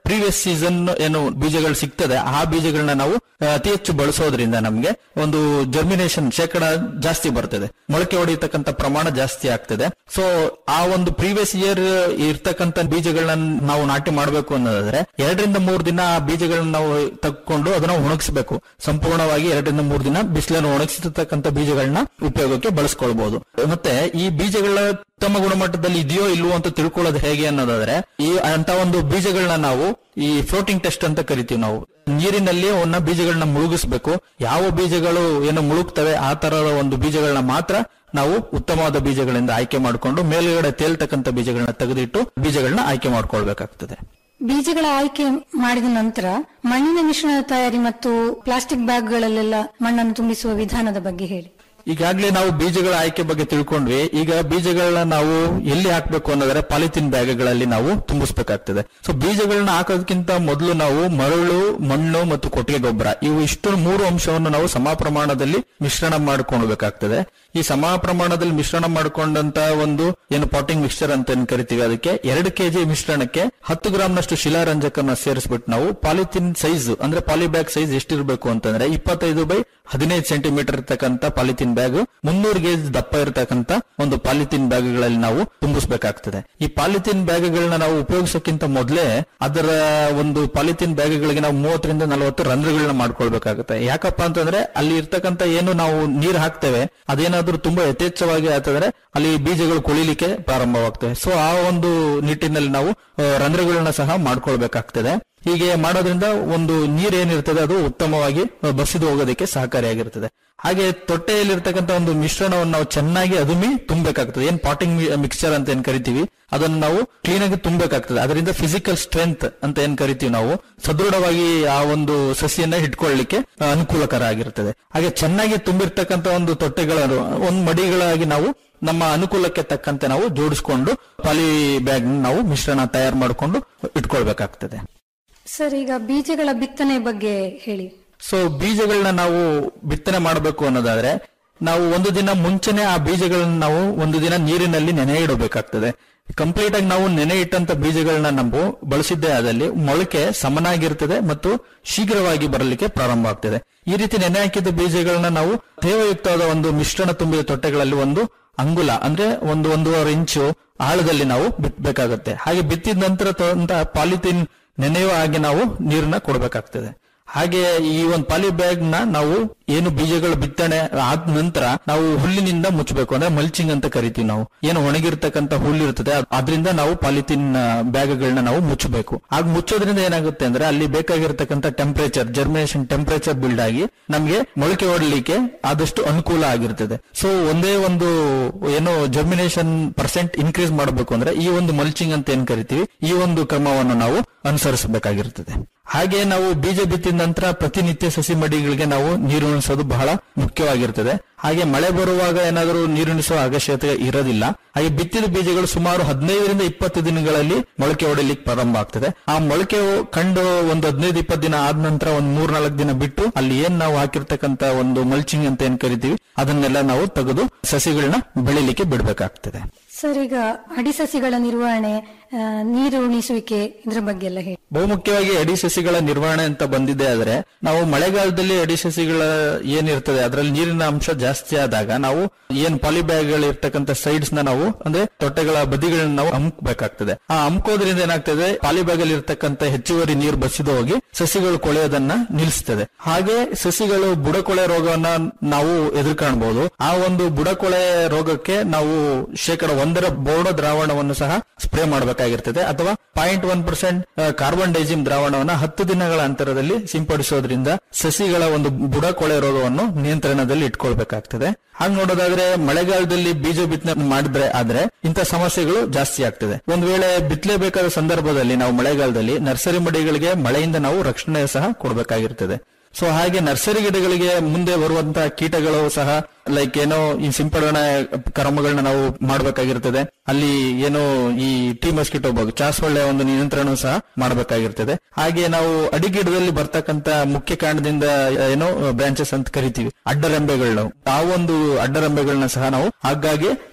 ಪ್ರೀವಿಯಸ್ ಸೀಸನ್ ಏನು ಬೀಜಗಳು ಸಿಗ್ತದೆ ಆ ಬೀಜಗಳನ್ನ ನಾವು ಆ, ಅತಿ ಹೆಚ್ಚು ಬಳಸೋದ್ರಿಂದ ನಮ್ಗೆ ಒಂದು ಜರ್ಮಿನೇಷನ್ ಶೇಕಡ ಜಾಸ್ತಿ ಬರ್ತದೆ ಮೊಳಕೆ ಹೊಡೆಯತಕ್ಕಂತ ಪ್ರಮಾಣ ಜಾಸ್ತಿ ಆಗ್ತದೆ ಸೊ ಆ ಒಂದು ಪ್ರೀವಿಯಸ್ ಇಯರ್ ಇರ್ತಕ್ಕಂತ ಬೀಜಗಳನ್ನ ನಾವು ನಾಟಿ ಮಾಡಬೇಕು ಅನ್ನೋದಾದ್ರೆ ಎರಡರಿಂದ ಮೂರು ದಿನ ಆ ಬೀಜಗಳನ್ನ ನಾವು ತಕ್ಕೊಂಡು ಅದನ್ನ ಒಣಗಿಸಬೇಕು ಸಂಪೂರ್ಣವಾಗಿ ಎರಡರಿಂದ ಮೂರು ದಿನ ಬಿಸಿಲನ್ನು ಒಣಗಿಸಿರ್ತಕ್ಕಂಥ ಬೀಜಗಳನ್ನ ಉಪಯೋಗಕ್ಕೆ ಬಳಸ್ಕೊಳ್ಬಹುದು ಮತ್ತೆ ಈ ಬೀಜಗಳ ಉತ್ತಮ ಗುಣಮಟ್ಟದಲ್ಲಿ ಇದೆಯೋ ಇಲ್ವೋ ಅಂತ ತಿಳ್ಕೊಳ್ಳೋದು ಹೇಗೆ ಅನ್ನೋದಾದ್ರೆ ಈ ಅಂತ ಒಂದು ಬೀಜಗಳನ್ನ ನಾವು ಈ ಫ್ಲೋಟಿಂಗ್ ಟೆಸ್ಟ್ ಅಂತ ಕರಿತೀವಿ ನಾವು ನೀರಿನಲ್ಲಿ ಅವನ್ನ ಬೀಜಗಳನ್ನ ಮುಳುಗಿಸ್ಬೇಕು ಯಾವ ಬೀಜಗಳು ಏನು ಮುಳುಗ್ತವೆ ಆ ತರದ ಒಂದು ಬೀಜಗಳನ್ನ ಮಾತ್ರ ನಾವು ಉತ್ತಮವಾದ ಬೀಜಗಳಿಂದ ಆಯ್ಕೆ ಮಾಡಿಕೊಂಡು ಮೇಲ್ಗಡೆ ತೇಲ್ತಕ್ಕಂಥ ಬೀಜಗಳನ್ನ ತೆಗೆದಿಟ್ಟು ಬೀಜಗಳನ್ನ ಆಯ್ಕೆ ಮಾಡ್ಕೊಳ್ಬೇಕಾಗ್ತದೆ ಬೀಜಗಳ ಆಯ್ಕೆ ಮಾಡಿದ ನಂತರ ಮಣ್ಣಿನ ಮಿಶ್ರಣ ತಯಾರಿ ಮತ್ತು ಪ್ಲಾಸ್ಟಿಕ್ ಬ್ಯಾಗ್ಗಳಲ್ಲೆಲ್ಲ ಮಣ್ಣನ್ನು ತುಂಬಿಸುವ ವಿಧಾನದ ಬಗ್ಗೆ ಹೇಳಿ ಈಗಾಗಲೇ ನಾವು ಬೀಜಗಳ ಆಯ್ಕೆ ಬಗ್ಗೆ ತಿಳ್ಕೊಂಡ್ವಿ ಈಗ ಬೀಜಗಳನ್ನ ನಾವು ಎಲ್ಲಿ ಹಾಕ್ಬೇಕು ಅನ್ನೋದ್ರೆ ಪಾಲಿಥಿನ್ ಬ್ಯಾಗ್ಗಳಲ್ಲಿ ನಾವು ತುಂಬಿಸ್ಬೇಕಾಗ್ತದೆ ಸೊ ಬೀಜಗಳನ್ನ ಹಾಕೋದಕ್ಕಿಂತ ಮೊದಲು ನಾವು ಮರಳು ಮಣ್ಣು ಮತ್ತು ಕೊಟ್ಟಿಗೆ ಗೊಬ್ಬರ ಇವು ಇಷ್ಟು ಮೂರು ಅಂಶವನ್ನು ನಾವು ಸಮ ಪ್ರಮಾಣದಲ್ಲಿ ಮಿಶ್ರಣ ಮಾಡ್ಕೊಳ್ಬೇಕಾಗ್ತದೆ ಈ ಸಮ ಪ್ರಮಾಣದಲ್ಲಿ ಮಿಶ್ರಣ ಮಾಡ್ಕೊಂಡಂತ ಒಂದು ಏನು ಪಾಟಿಂಗ್ ಮಿಕ್ಸ್ಚರ್ ಅಂತ ಏನ್ ಕರಿತೀವಿ ಅದಕ್ಕೆ ಎರಡು ಕೆಜಿ ಮಿಶ್ರಣಕ್ಕೆ ಹತ್ತು ಗ್ರಾಮ್ನಷ್ಟು ಶಿಲಾರಂಜಕನ್ನ ಸೇರಿಸ್ಬಿಟ್ಟು ನಾವು ಪಾಲಿಥಿನ್ ಸೈಜ್ ಅಂದ್ರೆ ಪಾಲಿಬ್ಯಾಗ್ ಸೈಜ್ ಎಷ್ಟಿರಬೇಕು ಅಂತಂದ್ರೆ ಇಪ್ಪತ್ತೈದು ಬೈ ಹದಿನೈದು ಸೆಂಟಿಮೀಟರ್ ಇರ್ತಕ್ಕಂಥ ಪಾಲಿಥಿನ್ ಬ್ಯಾಗ್ ಮುನ್ನೂರು ಗೇಜ್ ದಪ್ಪ ಇರತಕ್ಕಂತ ಒಂದು ಪಾಲಿಥಿನ್ ಬ್ಯಾಗ್ಗಳಲ್ಲಿ ನಾವು ತುಂಬಿಸಬೇಕಾಗ್ತದೆ ಈ ಪಾಲಿಥಿನ್ ಬ್ಯಾಗ್ಗಳನ್ನ ನಾವು ಉಪಯೋಗಿಸೋಕ್ಕಿಂತ ಮೊದಲೇ ಅದರ ಒಂದು ಪಾಲಿಥಿನ್ ಬ್ಯಾಗ್ಗಳಿಗೆ ನಾವು ಮೂವತ್ತರಿಂದ ನಲವತ್ತು ರಂಧ್ರಗಳನ್ನ ಮಾಡ್ಕೊಳ್ಬೇಕಾಗುತ್ತೆ ಯಾಕಪ್ಪ ಅಂತಂದ್ರೆ ಅಲ್ಲಿ ಇರ್ತಕ್ಕಂಥ ಏನು ನಾವು ನೀರು ಹಾಕ್ತೇವೆ ಅದೇನಾದ್ರೂ ತುಂಬಾ ಯಥೇಚ್ಛವಾಗಿ ಆತಂದ್ರೆ ಅಲ್ಲಿ ಬೀಜಗಳು ಕೊಳಿಲಿಕ್ಕೆ ಪ್ರಾರಂಭವಾಗ್ತವೆ ಸೊ ಆ ಒಂದು ನಿಟ್ಟಿನಲ್ಲಿ ನಾವು ಆ, ರಂಧ್ರಗಳನ್ನ ಸಹ ಮಾಡ್ಕೊಳ್ಬೇಕಾಗ್ತದೆ ಹೀಗೆ ಮಾಡೋದ್ರಿಂದ ಒಂದು ನೀರ್ ಏನಿರ್ತದೆ ಅದು ಉತ್ತಮವಾಗಿ ಆ, ಬಸಿದು ಹೋಗೋದಕ್ಕೆ ಸಹಕಾರಿಯಾಗಿರ್ತದೆ ಹಾಗೆ ತೊಟ್ಟೆಯಲ್ಲಿರ್ತಕ್ಕಂಥ ಒಂದು ಮಿಶ್ರಣವನ್ನು ನಾವು ಚೆನ್ನಾಗಿ ಅದುಮಿ ತುಂಬಬೇಕಾಗ್ತದೆ ಏನ್ ಪಾಟಿಂಗ್ ಮಿಕ್ಸ್ಚರ್ ಅಂತ ಏನ್ ಕರಿತೀವಿ ಅದನ್ನ ನಾವು ಕ್ಲೀನ್ ಆಗಿ ತುಂಬಬೇಕಾಗ್ತದೆ ಅದರಿಂದ ಫಿಸಿಕಲ್ ಸ್ಟ್ರೆಂತ್ ಅಂತ ಏನ್ ಕರಿತೀವಿ ನಾವು ಸದೃಢವಾಗಿ ಆ ಒಂದು ಸಸಿಯನ್ನ ಇಟ್ಕೊಳ್ಳಿಕ್ಕೆ ಆ, ಅನುಕೂಲಕರ ಆಗಿರ್ತದೆ ಹಾಗೆ ಚೆನ್ನಾಗಿ ತುಂಬಿರ್ತಕ್ಕಂಥ ಒಂದು ತೊಟ್ಟೆಗಳನ್ನು ಒಂದು ಮಡಿಗಳಾಗಿ ನಾವು ನಮ್ಮ ಅನುಕೂಲಕ್ಕೆ ತಕ್ಕಂತೆ ನಾವು ಜೋಡಿಸ್ಕೊಂಡು ಪಾಲಿ ಬ್ಯಾಗ್ ನಾವು ಮಿಶ್ರಣ ತಯಾರು ಮಾಡಿಕೊಂಡು ಇಟ್ಕೊಳ್ಬೇಕಾಗ್ತದೆ ಸರ್ ಈಗ ಬೀಜಗಳ ಬಿತ್ತನೆ ಬಗ್ಗೆ ಹೇಳಿ ಸೊ ಬೀಜಗಳನ್ನ ನಾವು ಬಿತ್ತನೆ ಮಾಡಬೇಕು ಅನ್ನೋದಾದ್ರೆ ನಾವು ಒಂದು ದಿನ ಮುಂಚೆನೆ ಆ ಬೀಜಗಳನ್ನ ನಾವು ಒಂದು ದಿನ ನೀರಿನಲ್ಲಿ ನೆನೆ ಇಡಬೇಕಾಗ್ತದೆ ಕಂಪ್ಲೀಟ್ ಆಗಿ ನಾವು ನೆನೆ ಇಟ್ಟಂತ ಬೀಜಗಳನ್ನ ನಾವು ಬಳಸಿದ್ದೇ ಆದಲ್ಲಿ ಮೊಳಕೆ ಸಮನಾಗಿರ್ತದೆ ಮತ್ತು ಶೀಘ್ರವಾಗಿ ಬರಲಿಕ್ಕೆ ಪ್ರಾರಂಭ ಆಗ್ತದೆ ಈ ರೀತಿ ನೆನೆ ಹಾಕಿದ ಬೀಜಗಳನ್ನ ನಾವು ತೇವಯುಕ್ತವಾದ ಒಂದು ಮಿಶ್ರಣ ತುಂಬಿದ ತೊಟ್ಟೆಗಳಲ್ಲಿ ಒಂದು ಅಂಗುಲ ಅಂದ್ರೆ ಒಂದು ಒಂದೂವರೆ ಇಂಚು ಆಳದಲ್ಲಿ ನಾವು ಬಿತ್ತಬೇಕಾಗತ್ತೆ ಹಾಗೆ ಬಿತ್ತಿದ ನಂತರ ಪಾಲಿಥಿನ್ ನೆನೆಯುವ ಹಾಗೆ ನಾವು ನೀರನ್ನ ಕೊಡಬೇಕಾಗ್ತದೆ ಹಾಗೆ ಈ ಒಂದು ಪಾಲಿ ಬ್ಯಾಗ್ ನ ನಾವು ಏನು ಬೀಜಗಳು ಬಿತ್ತನೆ ಆದ ನಂತರ ನಾವು ಹುಲ್ಲಿನಿಂದ ಮುಚ್ಚಬೇಕು ಅಂದ್ರೆ ಮಲ್ಚಿಂಗ್ ಅಂತ ಕರಿತೀವಿ ನಾವು ಏನು ಒಣಗಿರ್ತಕ್ಕಂಥ ಹುಲ್ಲು ಇರ್ತದೆ ಅದ್- ಅದರಿಂದ ನಾವು ಪಾಲಿಥಿನ್ ಬ್ಯಾಗ್ಗಳನ್ನ ನಾವು ಮುಚ್ಚಬೇಕು ಆಗ ಮುಚ್ಚೋದ್ರಿಂದ ಏನಾಗುತ್ತೆ ಅಂದ್ರೆ ಅಲ್ಲಿ ಬೇಕಾಗಿರ್ತಕ್ಕಂಥ ಟೆಂಪರೇಚರ್ ಜರ್ಮಿನೇಷನ್ ಟೆಂಪರೇಚರ್ ಬಿಲ್ಡ್ ಆಗಿ ನಮ್ಗೆ ಮೊಳಕೆ ಹೊಡಲಿಕ್ಕೆ ಆದಷ್ಟು ಅನುಕೂಲ ಆಗಿರ್ತದೆ ಸೊ ಒಂದೇ ಒಂದು ಏನು ಜರ್ಮಿನೇಷನ್ ಪರ್ಸೆಂಟ್ ಇನ್ಕ್ರೀಸ್ ಮಾಡಬೇಕು ಅಂದ್ರೆ ಈ ಒಂದು ಮಲ್ಚಿಂಗ್ ಅಂತ ಏನ್ ಕರಿತೀವಿ ಈ ಒಂದು ಕ್ರಮವನ್ನು ನಾವು ಅನುಸರಿಸಬೇಕಾಗಿರ್ತದೆ ಹಾಗೆ ನಾವು ಬೀಜ ಬಿತ್ತಿದ ನಂತರ ಪ್ರತಿನಿತ್ಯ ಸಸಿ ಮಡಿಗಳಿಗೆ ನಾವು ನೀರು ಉಣಿಸೋದು ಬಹಳ ಮುಖ್ಯವಾಗಿರ್ತದೆ ಹಾಗೆ ಮಳೆ ಬರುವಾಗ ಏನಾದರೂ ನೀರುಣಿಸುವ ಅವಶ್ಯಕತೆ ಇರೋದಿಲ್ಲ ಹಾಗೆ ಬಿತ್ತಿದ ಬೀಜಗಳು ಸುಮಾರು ಹದಿನೈದರಿಂದ ಇಪ್ಪತ್ತು ದಿನಗಳಲ್ಲಿ ಮೊಳಕೆ ಹೊಡೆಯಲಿಕ್ಕೆ ಪ್ರಾರಂಭ ಆಗ್ತದೆ ಆ ಮೊಳಕೆ ಕಂಡು ಒಂದು ಹದಿನೈದು ಇಪ್ಪತ್ತು ದಿನ ಆದ ನಂತರ ಒಂದು ಮೂರ್ನಾಲ್ಕು ದಿನ ಬಿಟ್ಟು ಅಲ್ಲಿ ಏನ್ ನಾವು ಹಾಕಿರ್ತಕ್ಕಂತ ಒಂದು ಮಲ್ಚಿಂಗ್ ಅಂತ ಏನ್ ಕರಿತೀವಿ ಅದನ್ನೆಲ್ಲ ನಾವು ತೆಗೆದು ಸಸಿಗಳನ್ನ ಬೆಳಿಲಿಕ್ಕೆ ಬಿಡಬೇಕಾಗ್ತದೆ ಸರ್ ಈಗ ಅಡಿಸಸಿಗಳ ನಿರ್ವಹಣೆ ಆ, ನೀರು ಉಣಿಸುವಿಕೆ ಇದ್ರ ಬಗ್ಗೆ ಎಲ್ಲ ಹೇಳಿ ಬಹುಮುಖ್ಯವಾಗಿ ಅಡಿ ಸಸಿಗಳ ನಿರ್ವಹಣೆ ಅಂತ ಬಂದಿದೆ ಆದ್ರೆ ನಾವು ಮಳೆಗಾಲದಲ್ಲಿ ಅಡಿ ಸಸಿಗಳ ಏನಿರ್ತದೆ ಅದರಲ್ಲಿ ನೀರಿನ ಅಂಶ ಜಾಸ್ತಿ ಆದಾಗ ನಾವು ಏನ್ ಪಾಲಿಬ್ಯಾಗ್ಗಳು ಇರ್ತಕ್ಕಂಥ ಸೈಡ್ಸ್ ನ ನಾವು ಅಂದ್ರೆ ತೊಟ್ಟೆಗಳ ಬದಿಗಳನ್ನ ನಾವು ಅಮ್ಕಬೇಕಾಗ್ತದೆ ಆ ಅಮ್ಕೋದ್ರಿಂದ ಏನಾಗ್ತದೆ ಪಾಲಿಬ್ಯಾಗ್ ಅಲ್ಲಿ ಇರ್ತಕ್ಕಂಥ ಹೆಚ್ಚುವರಿ ನೀರು ಬಸಿದು ಹೋಗಿ ಸಸಿಗಳು ಕೊಳೆಯೋದನ್ನ ನಿಲ್ಲಿಸ್ತದೆ ಹಾಗೆ ಸಸಿಗಳು ಬುಡಕೊಳೆ ರೋಗವನ್ನ ನಾವು ಎದುರ್ಕಾಣಬಹುದು ಆ ಒಂದು ಬುಡಕೊಳೆ ರೋಗಕ್ಕೆ ನಾವು ಶೇಕಡ ಒಂದರ ಬೋರ್ಡೋ ದ್ರಾವಣವನ್ನು ಸಹ ಸ್ಪ್ರೇ ಮಾಡಬೇಕಾಗಿರ್ತದೆ ಅಥವಾ point one percent carbendazim ದ್ರಾವಣವನ್ನ ಹತ್ತು ದಿನಗಳ ಅಂತರದಲ್ಲಿ ಸಿಂಪಡಿಸೋದ್ರಿಂದ ಸಸಿಗಳ ಒಂದು ಬುಡಕೊಳೆ ರೋಗವನ್ನು ನಿಯಂತ್ರಣದಲ್ಲಿ ಇಟ್ಕೊಳ್ಬೇಕಾಗ್ತದೆ ಹಾಗೆ ನೋಡೋದಾದ್ರೆ ಮಳೆಗಾಲದಲ್ಲಿ ಬೀಜ ಬಿತ್ತನೆ ಮಾಡಿದ್ರೆ ಆದ್ರೆ ಇಂಥ ಸಮಸ್ಯೆಗಳು ಜಾಸ್ತಿ ಆಗ್ತದೆ ಒಂದ್ ವೇಳೆ ಬಿತ್ತಲೇಬೇಕಾದ ಸಂದರ್ಭದಲ್ಲಿ ನಾವು ಮಳೆಗಾಲದಲ್ಲಿ ನರ್ಸರಿ ಮಡಿಗಳಿಗೆ ಮಳೆಯಿಂದ ನಾವು ರಕ್ಷಣೆ ಸಹ ಕೊಡಬೇಕಾಗಿರ್ತದೆ ಸೊ ಹಾಗೆ ನರ್ಸರಿ ಗಿಡಗಳಿಗೆ ಮುಂದೆ ಬರುವಂತಹ ಕೀಟಗಳು ಸಹ ಲೈಕ್ ಏನೋ ಈ ಸಿಂಪಡಣೆ ಕ್ರಮಗಳನ್ನ ನಾವು ಮಾಡಬೇಕಾಗಿರ್ತದೆ ಅಲ್ಲಿ ಏನೋ ಈ ಟೀ ಮಸ್ಕಿಟೋ ಬಗ್ ಚಾಸೊಳ್ಳೆ ಒಂದು ನಿಯಂತ್ರಣ ಸಹ ಮಾಡಬೇಕಾಗಿರ್ತದೆ ಹಾಗೆ ನಾವು ಅಡಿಗಿಡದಲ್ಲಿ ಬರ್ತಕ್ಕಂತ ಮುಖ್ಯ ಕಾರಣದಿಂದ ಏನೋ ಬ್ರಾಂಚಸ್ ಅಂತ ಕರಿತೀವಿ ಅಡ್ಡರೆಂಬೆಗಳು ಆ ಒಂದು ಅಡ್ಡರೆಂಬೆಗಳನ್ನ ಸಹ ನಾವು ಆಗಾಗ್ಗೆ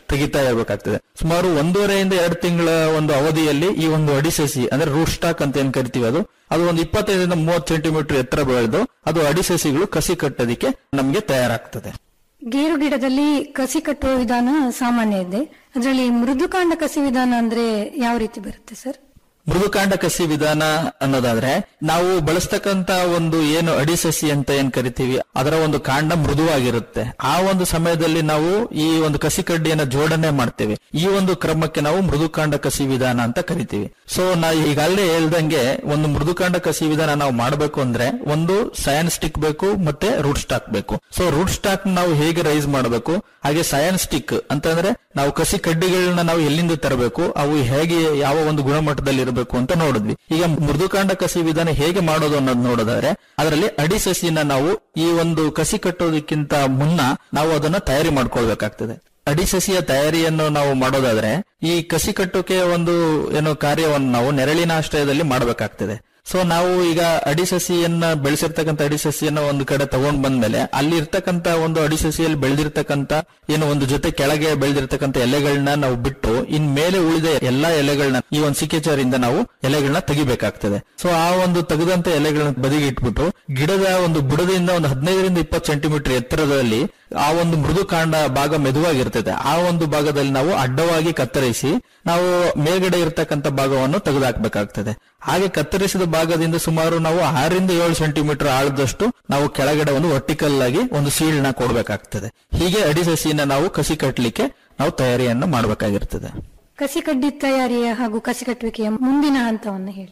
ತೆಗಿತಾ ಇರಬೇಕಾಗ್ತದೆ ಸುಮಾರು ಒಂದೂವರೆಯಿಂದ ಎರಡು ತಿಂಗಳ ಒಂದು ಅವಧಿಯಲ್ಲಿ ಈ ಒಂದು ಅಡಿಸಸಿ ಅಂದ್ರೆ ರೂಟ್ ಸ್ಟಾಕ್ ಅಂತ ಏನ್ ಕರಿತೀವಿ ಅದು ಅದು ಒಂದು ಇಪ್ಪತ್ತೈದರಿಂದ ಮೂವತ್ತು ಸೆಂಟಿಮೀಟರ್ ಎತ್ತರ ಬೆಳೆದು ಅದು ಅಡಿಸಸಿಗಳು ಕಸಿ ಕಟ್ಟೋದಿಕ್ಕೆ ನಮಗೆ ತಯಾರಾಗ್ತದೆ ಗೇರು ಗಿಡದಲ್ಲಿ ಕಸಿ ಕಟ್ಟುವ ವಿಧಾನ ಸಾಮಾನ್ಯ ಇದೆ ಅದರಲ್ಲಿ ಮೃದುಕಾಂಡ ಕಸಿ ವಿಧಾನ ಅಂದ್ರೆ ಯಾವ ರೀತಿ ಬರುತ್ತೆ ಸರ್ ಮೃದುಕಾಂಡ ಕಸಿ ವಿಧಾನ ಅನ್ನೋದಾದ್ರೆ ನಾವು ಬಳಸ್ತಕ್ಕಂತ ಒಂದು ಏನು ಅಡಿಸಸಿ ಅಂತ ಏನ್ ಕರಿತೀವಿ ಅದರ ಒಂದು ಕಾಂಡ ಮೃದುವಾಗಿರುತ್ತೆ ಆ ಒಂದು ಸಮಯದಲ್ಲಿ ನಾವು ಈ ಒಂದು ಕಸಿ ಕಡ್ಡಿಯನ್ನ ಜೋಡಣೆ ಮಾಡ್ತೇವೆ ಈ ಒಂದು ಕ್ರಮಕ್ಕೆ ನಾವು ಮೃದುಕಾಂಡ ಕಸಿ ವಿಧಾನ ಅಂತ ಕರಿತೀವಿ ಸೊ ನಾ ಈಗಾಗಲೇ ಹೇಳ್ದಂಗೆ ಒಂದು ಮೃದುಕಾಂಡ ಕಸಿ ವಿಧಾನ ನಾವು ಮಾಡಬೇಕು ಅಂದ್ರೆ ಒಂದು ಸಯನ್ ಸ್ಟಿಕ್ ಬೇಕು ಮತ್ತೆ ರೂಟ್ ಸ್ಟಾಕ್ ಬೇಕು ಸೊ ರೂಟ್ ಸ್ಟಾಕ್ ನಾವು ಹೇಗೆ ರೈಸ್ ಮಾಡಬೇಕು ಹಾಗೆ ಸಯನ್ ಸ್ಟಿಕ್ ಅಂತಂದ್ರೆ ನಾವು ಕಸಿ ಕಡ್ಡಿಗಳನ್ನ ನಾವು ಎಲ್ಲಿಂದ ತರಬೇಕು ಅವು ಹೇಗೆ ಯಾವ ಒಂದು ಗುಣಮಟ್ಟದಲ್ಲಿ ಇರಬೇಕು ಅಂತ ನೋಡಿದ್ವಿ ಈಗ ಮೃದುಕಾಂಡ ಕಸಿ ವಿಧಾನ ಹೇಗೆ ಮಾಡೋದು ಅನ್ನೋದು ನೋಡೋದಾದ್ರೆ ಅದರಲ್ಲಿ ಅಡಿ ಸಸಿನ ನಾವು ಈ ಒಂದು ಕಸಿ ಕಟ್ಟೋದಕ್ಕಿಂತ ಮುನ್ನ ನಾವು ಅದನ್ನ ತಯಾರಿ ಮಾಡ್ಕೊಳ್ಬೇಕಾಗ್ತದೆ ಅಡಿ ಸಸಿಯ ತಯಾರಿಯನ್ನು ನಾವು ಮಾಡೋದಾದ್ರೆ ಈ ಕಸಿ ಕಟ್ಟೋಕೆ ಒಂದು ಏನೋ ಕಾರ್ಯವನ್ನು ನಾವು ನೆರಳಿನ ಆಶ್ರಯದಲ್ಲಿ ಮಾಡಬೇಕಾಗ್ತದೆ ಸೊ ನಾವು ಈಗ ಅಡಿ ಸಸಿಯನ್ನ ಬೆಳೆಸಿರ್ತಕ್ಕಂಥ ಅಡಿ ಸಸಿಯನ್ನ ಒಂದು ಕಡೆ ತಗೊಂಡ್ ಬಂದ್ಮೇಲೆ ಅಲ್ಲಿ ಇರ್ತಕ್ಕಂತ ಒಂದು ಅಡಿ ಸಸಿಯಲ್ಲಿ ಬೆಳೆದಿರ್ತಕ್ಕಂತ ಏನು ಒಂದು ಜೊತೆ ಕೆಳಗೆ ಬೆಳೆದಿರ್ತಕ್ಕಂಥ ಎಲೆಗಳನ್ನ ನಾವು ಬಿಟ್ಟು ಇನ್ ಮೇಲೆ ಉಳಿದ ಎಲ್ಲಾ ಎಲೆಗಳನ್ನ ಈ ಒಂದು ಸಿಕೆಚರಿಂದ ನಾವು ಎಲೆಗಳನ್ನ ತೆಗಿಬೇಕಾಗ್ತದೆ ಸೊ ಆ ಒಂದು ತೆಗೆದಂತ ಎಲೆಗಳನ್ನ ಬದಿಗೆ ಇಟ್ಬಿಟ್ಟು ಗಿಡದ ಒಂದು ಬುಡದಿಂದ ಒಂದು ಹದಿನೈದರಿಂದ ಇಪ್ಪತ್ತು ಸೆಂಟಿಮೀಟರ್ ಎತ್ತರದಲ್ಲಿ ಆ ಒಂದು ಮೃದು ಕಾಂಡ ಭಾಗ ಮೆದುವಾಗಿರ್ತದೆ ಆ ಒಂದು ಭಾಗದಲ್ಲಿ ನಾವು ಅಡ್ಡವಾಗಿ ಕತ್ತರಿಸಿ ನಾವು ಮೇಲ್ಗಡೆ ಇರತಕ್ಕಂತ ಭಾಗವನ್ನು ತೆಗೆದುಹಾಕ್ಬೇಕಾಗ್ತದೆ ಹಾಗೆ ಕತ್ತರಿಸಿದ ಭಾಗದಿಂದ ಸುಮಾರು ನಾವು ಆರರಿಂದ ಏಳು ಸೆಂಟಿಮೀಟರ್ ಆಳದಷ್ಟು ನಾವು ಕೆಳಗಡೆ ಒಂದು ವರ್ಟಿಕಲ್ ಆಗಿ ಒಂದು ಸೀಳ್ನ ಕೊಡಬೇಕಾಗ್ತದೆ ಹೀಗೆ ಅಡಿ ಸಸಿನ ನಾವು ಕಸಿ ಕಟ್ಟಲಿಕ್ಕೆ ನಾವು ತಯಾರಿಯನ್ನು ಮಾಡಬೇಕಾಗಿರ್ತದೆ ಕಸಿ ಕಡ್ಡಿ ತಯಾರಿಯ ಹಾಗೂ ಕಸಿ ಕಟ್ಟುವಿಕೆಯ ಮುಂದಿನ ಹಂತವನ್ನು ಹೇಳಿ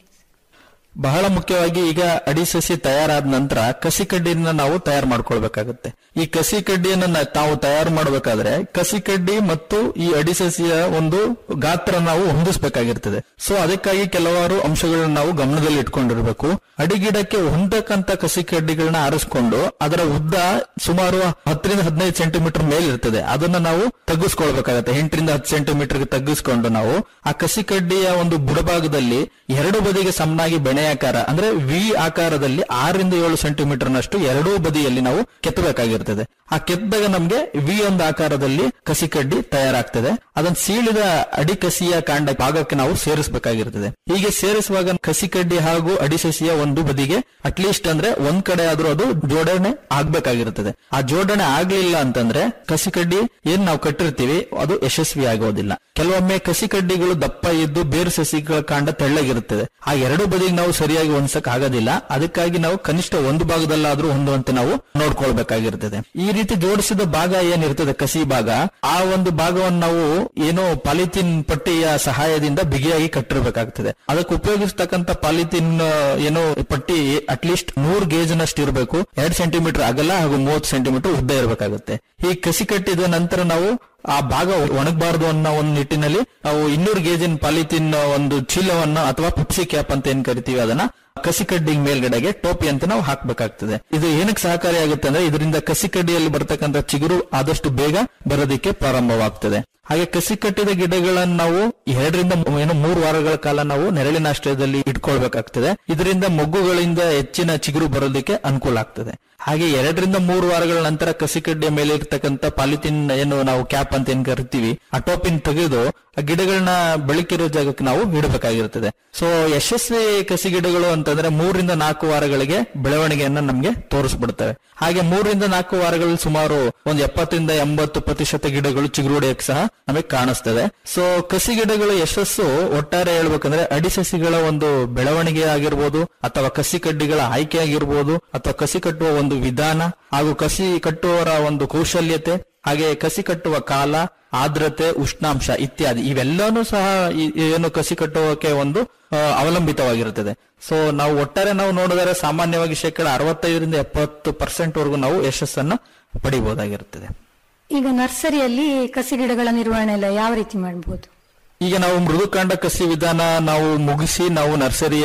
ಬಹಳ ಮುಖ್ಯವಾಗಿ ಈಗ ಅಡಿ ಸಸಿ ತಯಾರಾದ ನಂತರ ಕಸಿ ಕಡ್ಡಿಯನ್ನ ನಾವು ತಯಾರು ಮಾಡ್ಕೊಳ್ಬೇಕಾಗುತ್ತೆ ಈ ಕಸಿ ಕಡ್ಡಿಯನ್ನ ನ- ತಾವು ತಯಾರು ಮಾಡಬೇಕಾದ್ರೆ ಕಸಿ ಕಡ್ಡಿ ಮತ್ತು ಈ ಅಡಿ ಸಸಿಯ ಒಂದು ಗಾತ್ರ ನಾವು ಹೊಂದಿಸಬೇಕಾಗಿರ್ತದೆ ಸೊ ಅದಕ್ಕಾಗಿ ಕೆಲವಾರು ಅಂಶಗಳನ್ನ ನಾವು ಗಮನದಲ್ಲಿ ಇಟ್ಕೊಂಡಿರ್ಬೇಕು ಅಡಿಗಿಡಕ್ಕೆ ಹೊಂದಕ್ಕಂತ ಕಸಿ ಕಡ್ಡಿಗಳನ್ನ ಆರಿಸ್ಕೊಂಡು ಅದರ ಉದ್ದ ಸುಮಾರು ಹತ್ತರಿಂದ ಹದಿನೈದು ಸೆಂಟಿಮೀಟರ್ ಮೇಲಿರ್ತದೆ ಅದನ್ನ ನಾವು ತಗ್ಗಿಸ್ಕೊಳ್ಬೇಕಾಗತ್ತೆ ಎಂಟರಿಂದ ಹತ್ತು ಸೆಂಟಿಮೀಟರ್ಗೆ ತಗ್ಗಿಸ್ಕೊಂಡು ನಾವು ಆ ಕಸಿ ಕಡ್ಡಿಯ ಒಂದು ಬುಡಭಾಗದಲ್ಲಿ ಎರಡು ಬದಿಗೆ ಸಮನಾಗಿ ಬೆಣೆಯಾಕಾರ ಅಂದ್ರೆ ವಿ ಆಕಾರದಲ್ಲಿ ಆರರಿಂದ ಏಳು ಸೆಂಟಿಮೀಟರ್ ನಷ್ಟು ಎರಡೂ ಬದಿಯಲ್ಲಿ ನಾವು ಕೆತ್ತಬೇಕಾಗಿರ್ತದೆ ಆ ಕೆತ್ತಿದಾಗ ನಮ್ಗೆ ವಿ ಒಂದು ಆಕಾರದಲ್ಲಿ ಕಸಿ ಕಡ್ಡಿ ತಯಾರಾಗ್ತದೆ ಅದನ್ನ ಸೀಳಿದ ಅಡಿ ಕಸಿಯ ಕಾಂಡ ಭಾಗಕ್ಕೆ ನಾವು ಸೇರಿಸಬೇಕಾಗಿರ್ತದೆ ಹೀಗೆ ಸೇರಿಸುವಾಗ ಕಸಿ ಕಡ್ಡಿ ಹಾಗೂ ಅಡಿ ಸಸಿಯ ಒಂದು ಬದಿಗೆ ಅಟ್ಲೀಸ್ಟ್ ಅಂದ್ರೆ ಒಂದ್ ಕಡೆ ಆದ್ರೂ ಅದು ಜೋಡಣೆ ಆಗ್ಬೇಕಾಗಿರ್ತದೆ ಆ ಜೋಡಣೆ ಆಗ್ಲಿಲ್ಲ ಅಂತಂದ್ರೆ ಕಸಿ ಕಡ್ಡಿ ಏನ್ ನಾವು ಕಟ್ಟಿರ್ತೀವಿ ಅದು ಯಶಸ್ವಿ ಆಗೋದಿಲ್ಲ ಕೆಲವೊಮ್ಮೆ ಕಸಿ ಕಡ್ಡಿಗಳು ದಪ್ಪ ಇದ್ದು ಬೇರು ಸಸಿಗಳ ಕಾಂಡ ತೆಳ್ಳಗಿರುತ್ತದೆ ಆ ಎರಡು ಬದಿಗೆ ನಾವು ಸರಿಯಾಗಿ ಹೊಂದ್ಸಕ್ ಆಗೋದಿಲ್ಲ ಅದಕ್ಕಾಗಿ ನಾವು ಕನಿಷ್ಠ ಒಂದು ಭಾಗದಲ್ಲಾದ್ರೂ ಹೊಂದುವಂತೆ ನಾವು ನೋಡ್ಕೊಳ್ಬೇಕಾಗಿರ್ತದೆ ಈ ರೀತಿ ಜೋಡಿಸಿದ ಭಾಗ ಏನಿರ್ತದೆ ಕಸಿ ಭಾಗ ಆ ಒಂದು ಭಾಗವನ್ನು ನಾವು ಏನೋ ಪಾಲಿಥಿನ್ ಪಟ್ಟಿಯ ಸಹಾಯದಿಂದ ಬಿಗಿಯಾಗಿ ಕಟ್ಟಿರ್ಬೇಕಾಗ್ತದೆ ಅದಕ್ಕೆ ಉಪಯೋಗಿಸ್ತಕ್ಕಂತ ಪಾಲಿಥಿನ್ ಏನೋ ಪಟ್ಟಿ ಅಟ್ಲೀಸ್ಟ್ ನೂರ್ ಗೇಜ್ ನಷ್ಟು ಇರಬೇಕು ಎರಡ್ ಸೆಂಟಿಮೀಟರ್ ಅಗಲ ಹಾಗೂ ಮೂವತ್ತು ಸೆಂಟಿಮೀಟರ್ ಉದ್ದ ಇರಬೇಕಾಗುತ್ತೆ ಈ ಕಸಿ ಕಟ್ಟಿದ ನಂತರ ನಾವು ಆ ಭಾಗ ಒಣಗಬಾರದು ಅನ್ನೋ ಒಂದು ನಿಟ್ಟಿನಲ್ಲಿ ನಾವು ಇನ್ನೂರು ಗೇಜಿನ ಪಾಲಿಥಿನ್ ಒಂದು ಚೀಲವನ್ನ ಅಥವಾ ಪಿಪ್ಸಿ ಕ್ಯಾಪ್ ಅಂತ ಏನ್ ಕರಿತೀವಿ ಅದನ್ನ ಕಸಿ ಕಡ್ಡಿ ಮೇಲ್ಗಡೆಗೆ ಟೋಪಿ ಅಂತ ನಾವು ಹಾಕ್ಬೇಕಾಗ್ತದೆ ಇದು ಏನಕ್ಕೆ ಸಹಕಾರಿಯಾಗುತ್ತೆ ಅಂದ್ರೆ ಇದರಿಂದ ಕಸಿ ಕಡ್ಡಿಯಲ್ಲಿ ಬರ್ತಕ್ಕಂಥ ಚಿಗುರು ಆದಷ್ಟು ಬೇಗ ಬರೋದಿಕ್ಕೆ ಪ್ರಾರಂಭವಾಗ್ತದೆ ಹಾಗೆ ಕಸಿ ಕಟ್ಟಿದ ಗಿಡಗಳನ್ನು ನಾವು ಎರಡರಿಂದ ಏನು ಮೂರು ವಾರಗಳ ಕಾಲ ನಾವು ನೆರಳಿನ ಆಶ್ರಯದಲ್ಲಿ ಇಟ್ಕೊಳ್ಬೇಕಾಗ್ತದೆ ಇದರಿಂದ ಮೊಗ್ಗುಗಳಿಂದ ಹೆಚ್ಚಿನ ಚಿಗುರು ಬರೋದಕ್ಕೆ ಅನುಕೂಲ ಆಗ್ತದೆ ಹಾಗೆ ಎರಡರಿಂದ ಮೂರು ವಾರಗಳ ನಂತರ ಕಸಿ ಕಡ್ಡಿಯ ಮೇಲೆ ಇರ್ತಕ್ಕಂಥ ಪಾಲಿಥಿನ್ ಏನು ನಾವು ಕ್ಯಾಪ್ ಅಂತ ಏನ್ ಕರಿತೀವಿ ಆ ಟೋಪಿನ್ ತೆಗೆದು ಆ ಗಿಡಗಳನ್ನ ಬೆಳಕಿರೋ ಜಾಗಕ್ಕೆ ನಾವು ಇಡಬೇಕಾಗಿರ್ತದೆ ಸೊ ಯಶಸ್ವಿ ಕಸಿ ಗಿಡಗಳು ಅಂತಂದ್ರೆ ಮೂರರಿಂದ ನಾಲ್ಕು ವಾರಗಳಿಗೆ ಬೆಳವಣಿಗೆಯನ್ನ ನಮ್ಗೆ ತೋರಿಸ್ಬಿಡ್ತವೆ ಹಾಗೆ ಮೂರರಿಂದ ನಾಲ್ಕು ವಾರಗಳಲ್ಲಿ ಸುಮಾರು ಒಂದು ಎಪ್ಪತ್ತರಿಂದ ಎಂಬತ್ತು ಪ್ರತಿಶತ ಗಿಡಗಳು ಚಿಗುರುಡೆಯಕ್ಕೆ ಸಹ ನಮಗೆ ಕಾಣಿಸ್ತದೆ ಸೊ ಕಸಿ ಗಿಡಗಳ ಯಶಸ್ಸು ಒಟ್ಟಾರೆ ಹೇಳ್ಬೇಕಂದ್ರೆ ಅಡಿ ಸಸಿಗಳ ಒಂದು ಬೆಳವಣಿಗೆ ಆಗಿರ್ಬೋದು ಅಥವಾ ಕಸಿ ಕಡ್ಡಿಗಳ ಆಯ್ಕೆ ಆಗಿರ್ಬೋದು ಅಥವಾ ಕಸಿ ಕಟ್ಟುವ ಒಂದು ವಿಧಾನ ಹಾಗೂ ಕಸಿ ಕಟ್ಟುವವರ ಒಂದು ಕೌಶಲ್ಯತೆ ಹಾಗೆ ಕಸಿ ಕಟ್ಟುವ ಕಾಲ ಆರ್ದ್ರತೆ ಉಷ್ಣಾಂಶ ಇತ್ಯಾದಿ ಇವೆಲ್ಲನೂ ಸಹ ಈ- ಏನು ಕಸಿ ಕಟ್ಟುವಕ್ಕೆ ಒಂದು ಆ, ಅವಲಂಬಿತವಾಗಿರುತ್ತದೆ ಸೊ ನಾವು ಒಟ್ಟಾರೆ ನಾವು ನೋಡಿದರೆ ಸಾಮಾನ್ಯವಾಗಿ ಶೇಕಡ ಅರವತ್ತೈದರಿಂದ ಎಪ್ಪತ್ತು ಪರ್ಸೆಂಟ್ ವರೆಗೂ ನಾವು ಯಶಸ್ಸನ್ನ ಪಡಿಬಹುದಾಗಿರುತ್ತದೆ ಈಗ ನರ್ಸರಿಯಲ್ಲಿ ಕಸಿ ಗಿಡಗಳ ನಿರ್ವಹಣೆ ಎಲ್ಲ ಯಾವ ರೀತಿ ಮಾಡಬಹುದು ಈಗ ನಾವು ಮೃದುಕಾಂಡ ಕಸಿ ವಿಧಾನ ನಾವು ಮುಗಿಸಿ ನಾವು ನರ್ಸರಿಯಲ್ಲಿ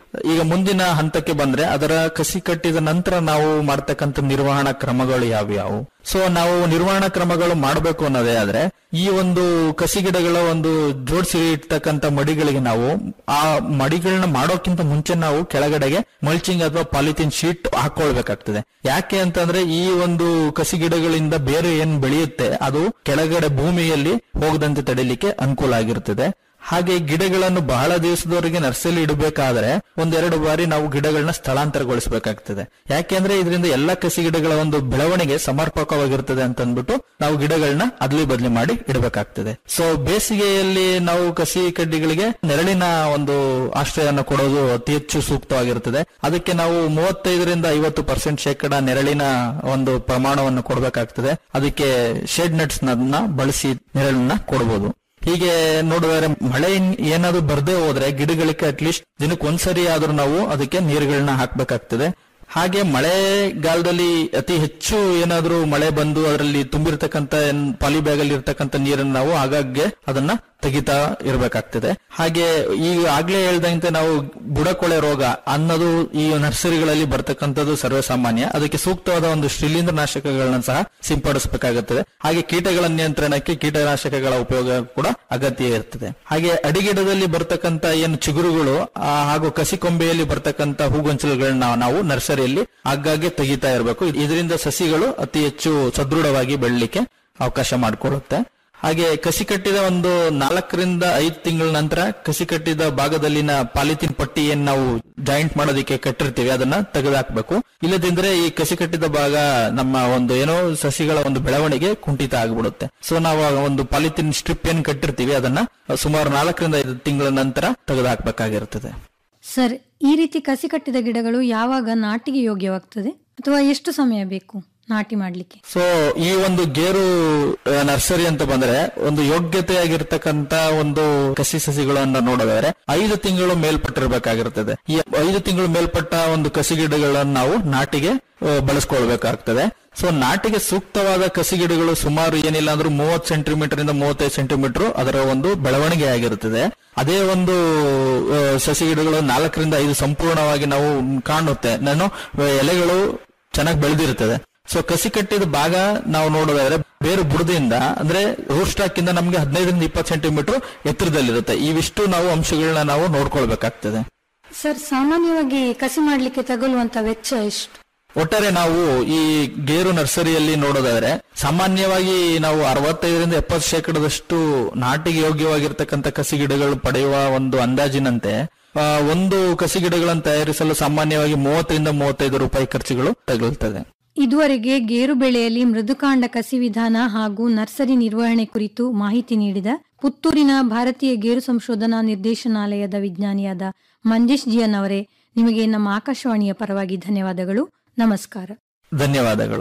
ಈಗ ಮುಂದಿನ ಹಂತಕ್ಕೆ ಬಂದ್ರೆ ಅದರ ಕಸಿ ಕಟ್ಟಿದ ನಂತರ ನಾವು ಮಾಡ್ತಕ್ಕಂಥ ನಿರ್ವಹಣಾ ಕ್ರಮಗಳು ಯಾವ್ಯಾವು ಸೊ ನಾವು ನಿರ್ವಹಣಾ ಕ್ರಮಗಳು ಮಾಡಬೇಕು ಅನ್ನೋದೇ ಆದ್ರೆ ಈ ಒಂದು ಕಸಿ ಗಿಡಗಳ ಒಂದು ಜೋಡಿಸಿ ಇರ್ತಕ್ಕಂಥ ಮಡಿಗಳಿಗೆ ನಾವು ಆ ಮಡಿಗಳನ್ನ ಮಾಡೋಕ್ಕಿಂತ ಮುಂಚೆ ನಾವು ಕೆಳಗಡೆಗೆ ಮಲ್ಚಿಂಗ್ ಅಥವಾ ಪಾಲಿಥಿನ್ ಶೀಟ್ ಹಾಕೊಳ್ಬೇಕಾಗ್ತದೆ ಯಾಕೆ ಅಂತಂದ್ರೆ ಈ ಒಂದು ಕಸಿ ಗಿಡಗಳಿಂದ ಬೇರೆ ಏನ್ ಬೆಳೆಯುತ್ತೆ ಅದು ಕೆಳಗಡೆ ಭೂಮಿಯಲ್ಲಿ ಹೋಗದಂತೆ ತಡಿಲಿಕ್ಕೆ ಅನುಕೂಲ ಆಗಿರ್ತದೆ ಹಾಗೆ ಗಿಡಗಳನ್ನು ಬಹಳ ದಿವಸದವರೆಗೆ ನರ್ಸರಿ ಇಡಬೇಕಾದ್ರೆ ಒಂದೆರಡು ಬಾರಿ ನಾವು ಗಿಡಗಳನ್ನ ಸ್ಥಳಾಂತರಗೊಳಿಸಬೇಕಾಗ್ತದೆ ಯಾಕೆಂದ್ರೆ ಇದರಿಂದ ಎಲ್ಲ ಕಸಿ ಗಿಡಗಳ ಒಂದು ಬೆಳವಣಿಗೆ ಸಮರ್ಪಕವಾಗಿರ್ತದೆ ಅಂತ ಅಂದ್ಬಿಟ್ಟು ನಾವು ಗಿಡಗಳನ್ನ ಅದ್ಲಿ ಬದ್ಲಿ ಮಾಡಿ ಇಡಬೇಕಾಗ್ತದೆ ಸೊ ಬೇಸಿಗೆಯಲ್ಲಿ ನಾವು ಕಸಿ ಕಡ್ಡಿಗಳಿಗೆ ನೆರಳಿನ ಒಂದು ಆಶ್ರಯವನ್ನು ಕೊಡೋದು ಅತಿ ಹೆಚ್ಚು ಸೂಕ್ತವಾಗಿರುತ್ತದೆ ಅದಕ್ಕೆ ನಾವು ಮೂವತ್ತೈದರಿಂದ ಐವತ್ತು ಪರ್ಸೆಂಟ್ ಶೇಕಡ ನೆರಳಿನ ಒಂದು ಪ್ರಮಾಣವನ್ನು ಕೊಡಬೇಕಾಗ್ತದೆ ಅದಕ್ಕೆ ಶೇಡ್ ನಟ್ಸ್ ಬಳಸಿ ನೆರಳನ್ನ ಕೊಡಬಹುದು ಹೀಗೆ ನೋಡಿದ್ರೆ ಮಳೆ ಏನಾದ್ರು ಬರ್ದೇ ಹೋದ್ರೆ ಗಿಡಗಳಿಗೆ ಅಟ್ಲೀಸ್ಟ್ ದಿನಕ್ಕೆ ಒಂದ್ಸರಿ ಆದ್ರೂ ನಾವು ಅದಕ್ಕೆ ನೀರುಗಳನ್ನ ಹಾಕ್ಬೇಕಾಗ್ತದೆ ಹಾಗೆ ಮಳೆಗಾಲದಲ್ಲಿ ಅತಿ ಹೆಚ್ಚು ಏನಾದ್ರೂ ಮಳೆ ಬಂದು ಅದರಲ್ಲಿ ತುಂಬಿರ್ತಕ್ಕಂಥ ಪಾಲಿಬ್ಯಾಗ್ ಅಲ್ಲಿ ಇರ್ತಕ್ಕಂಥ ನೀರನ್ನು ನಾವು ಆಗಾಗ್ಗೆ ಅದನ್ನ ತೆಗಿತಾ ಇರಬೇಕಾಗ್ತದೆ ಹಾಗೆ ಈಗ ಆಗ್ಲೇ ಹೇಳ್ದಂತೆ ನಾವು ಬುಡಕೊಳೆ ರೋಗ ಅನ್ನೋದು ಈ ನರ್ಸರಿಗಳಲ್ಲಿ ಬರ್ತಕ್ಕಂಥದ್ದು ಸರ್ವೇಸಾಮಾನ್ಯ ಅದಕ್ಕೆ ಸೂಕ್ತವಾದ ಒಂದು ಶಿಲೀಂಧ್ರ ನಾಶಕಗಳನ್ನ ಸಹ ಸಿಂಪಡಿಸಬೇಕಾಗುತ್ತದೆ ಹಾಗೆ ಕೀಟಗಳ ನಿಯಂತ್ರಣಕ್ಕೆ ಕೀಟನಾಶಕಗಳ ಉಪಯೋಗ ಕೂಡ ಅಗತ್ಯ ಇರ್ತದೆ ಹಾಗೆ ಅಡಿಗಿಡದಲ್ಲಿ ಬರ್ತಕ್ಕಂಥ ಏನು ಚಿಗುರುಗಳು ಆ, ಹಾಗೂ ಕಸಿ ಕೊಂಬೆಯಲ್ಲಿ ಬರ್ತಕ್ಕಂಥ ಹೂಗೊಂಚಲುಗಳನ್ನ ನಾವು ನರ್ಸರಿಯಲ್ಲಿ ಆಗಾಗ್ಗೆ ತೆಗಿತಾ ಇರಬೇಕು ಇದರಿಂದ ಸಸಿಗಳು ಅತಿ ಹೆಚ್ಚು ಸದೃಢವಾಗಿ ಬೆಳಲಿಕ್ಕೆ ಅವಕಾಶ ಮಾಡಿಕೊಡುತ್ತೆ ಹಾಗೆ ಕಸಿ ಕಟ್ಟಿದ ಒಂದು ನಾಲ್ಕರಿಂದ ಐದು ತಿಂಗಳ ನಂತರ ಕಸಿ ಕಟ್ಟಿದ ಭಾಗದಲ್ಲಿನ ಪಾಲಿಥಿನ್ ಪಟ್ಟಿ ಏನ್ ನಾವು ಜಾಯಿಂಟ್ ಮಾಡೋದಕ್ಕೆ ಕಟ್ಟಿರ್ತೀವಿ ಅದನ್ನ ತೆಗೆದುಹಾಕ್ಬೇಕು ಇಲ್ಲದಿದ್ರೆ ಈ ಕಸಿ ಕಟ್ಟಿದ ಭಾಗ ನಮ್ಮ ಒಂದು ಏನೋ ಸಸಿಗಳ ಒಂದು ಬೆಳವಣಿಗೆ ಕುಂಠಿತ ಆಗ್ಬಿಡುತ್ತೆ ಸೊ ನಾವು ಆ ಒಂದು ಪಾಲಿಥಿನ್ ಸ್ಟ್ರಿಪ್ ಏನ್ ಕಟ್ಟಿರ್ತೀವಿ ಅದನ್ನ ಸುಮಾರು ನಾಲ್ಕರಿಂದ ಐದು ತಿಂಗಳ ನಂತರ ತೆಗೆದುಹಾಕ್ಬೇಕಾಗಿರ್ತದೆ ಸರ್ ಈ ರೀತಿ ಕಸಿ ಕಟ್ಟಿದ ಗಿಡಗಳು ಯಾವಾಗ ನಾಟಿಗೆ ಯೋಗ್ಯವಾಗ್ತದೆ ಅಥವಾ ಎಷ್ಟು ಸಮಯ ಬೇಕು ನಾಟಿ ಮಾಡ್ಲಿಕ್ಕೆ ಸೊ ಈ ಒಂದು ಗೇರು ಆ, ನರ್ಸರಿ ಅಂತ ಬಂದ್ರೆ ಒಂದು ಯೋಗ್ಯತೆಯಾಗಿರ್ತಕ್ಕಂತ ಒಂದು ಕಸಿ ಸಸಿಗಳನ್ನ ನೋಡಿದ್ರೆ ಐದು ತಿಂಗಳು ಮೇಲ್ಪಟ್ಟಿರ್ಬೇಕಾಗಿರ್ತದೆ ಈ ಐದು ತಿಂಗಳು ಮೇಲ್ಪಟ್ಟ ಒಂದು ಕಸಿ ಗಿಡಗಳನ್ನು ನಾವು ನಾಟಿಗೆ ಆ, ಬಳಸ್ಕೊಳ್ಬೇಕಾಗ್ತದೆ ಸೊ ನಾಟಿಗೆ ಸೂಕ್ತವಾದ ಕಸಿ ಗಿಡಗಳು ಸುಮಾರು ಏನಿಲ್ಲ ಅಂದ್ರೂ ಮೂವತ್ತು ಸೆಂಟಿಮೀಟರ್ ಇಂದ ಮೂವತ್ತೈದು ಸೆಂಟಿಮೀಟರ್ ಅದರ ಒಂದು ಬೆಳವಣಿಗೆ ಆಗಿರುತ್ತದೆ ಅದೇ ಒಂದು ಆ, ಸಸಿ ಗಿಡಗಳು ನಾಲ್ಕರಿಂದ ಐದು ಸಂಪೂರ್ಣವಾಗಿ ನಾವು ಕಾಣುತ್ತೆ ನಾನು ಎಲೆಗಳು ಚೆನ್ನಾಗಿ ಬೆಳೆದಿರ್ತದೆ ಸೊ ಕಸಿ ಕಟ್ಟಿದ ಭಾಗ ನಾವು ನೋಡೋದಾದ್ರೆ ಬೇರೆ ಬುಡದಿಂದ ಅಂದ್ರೆ ರೂಟ್ ಸ್ಟಾಕ್ ಇಂದ ನಮಗೆ ಹದಿನೈದರಿಂದ ಇಪ್ಪತ್ತು ಸೆಂಟಿಮೀಟರ್ ಎತ್ತರದಲ್ಲಿರುತ್ತೆ ಇವಿಷ್ಟು ನಾವು ಅಂಶಗಳನ್ನ ನಾವು ನೋಡ್ಕೊಳ್ಬೇಕಾಗ್ತದೆ ಸರ್ ಸಾಮಾನ್ಯವಾಗಿ ಕಸಿ ಮಾಡ್ಲಿಕ್ಕೆ ತಗುಲುವಂತ ವೆಚ್ಚ ಎಷ್ಟು ಒಟ್ಟಾರೆ ನಾವು ಈ ಗೇರು ನರ್ಸರಿಯಲ್ಲಿ ನೋಡೋದಾದ್ರೆ ಸಾಮಾನ್ಯವಾಗಿ ನಾವು ಅರವತ್ತೈದರಿಂದ ಎಪ್ಪತ್ತು ಶೇಕಡದಷ್ಟು ನಾಟಿಗೆ ಯೋಗ್ಯವಾಗಿರ್ತಕ್ಕಂಥ ಕಸಿ ಗಿಡಗಳು ಪಡೆಯುವ ಒಂದು ಅಂದಾಜಿನಂತೆ ಆ, ಒಂದು ಕಸಿ ಗಿಡಗಳನ್ನು ತಯಾರಿಸಲು ಸಾಮಾನ್ಯವಾಗಿ ಮೂವತ್ತರಿಂದ ಮೂವತ್ತೈದು ರೂಪಾಯಿ ಖರ್ಚುಗಳು ತಗುಲ್ತದೆ ಇದುವರೆಗೆ ಗೇರು ಬೆಳೆಯಲ್ಲಿ ಮೃದುಕಾಂಡ ಕಸಿ ವಿಧಾನ ಹಾಗೂ ನರ್ಸರಿ ನಿರ್ವಹಣೆ ಕುರಿತು ಮಾಹಿತಿ ನೀಡಿದ ಪುತ್ತೂರಿನ ಭಾರತೀಯ ಗೇರು ಸಂಶೋಧನಾ ನಿರ್ದೇಶನಾಲಯದ ವಿಜ್ಞಾನಿಯಾದ ಮಂಜೇಶ್ ಜಿಯನ್ ಅವರೇ ನಿಮಗೆ ನಮ್ಮ ಆಕಾಶವಾಣಿಯ ಪರವಾಗಿ ಧನ್ಯವಾದಗಳು ನಮಸ್ಕಾರ ಧನ್ಯವಾದಗಳು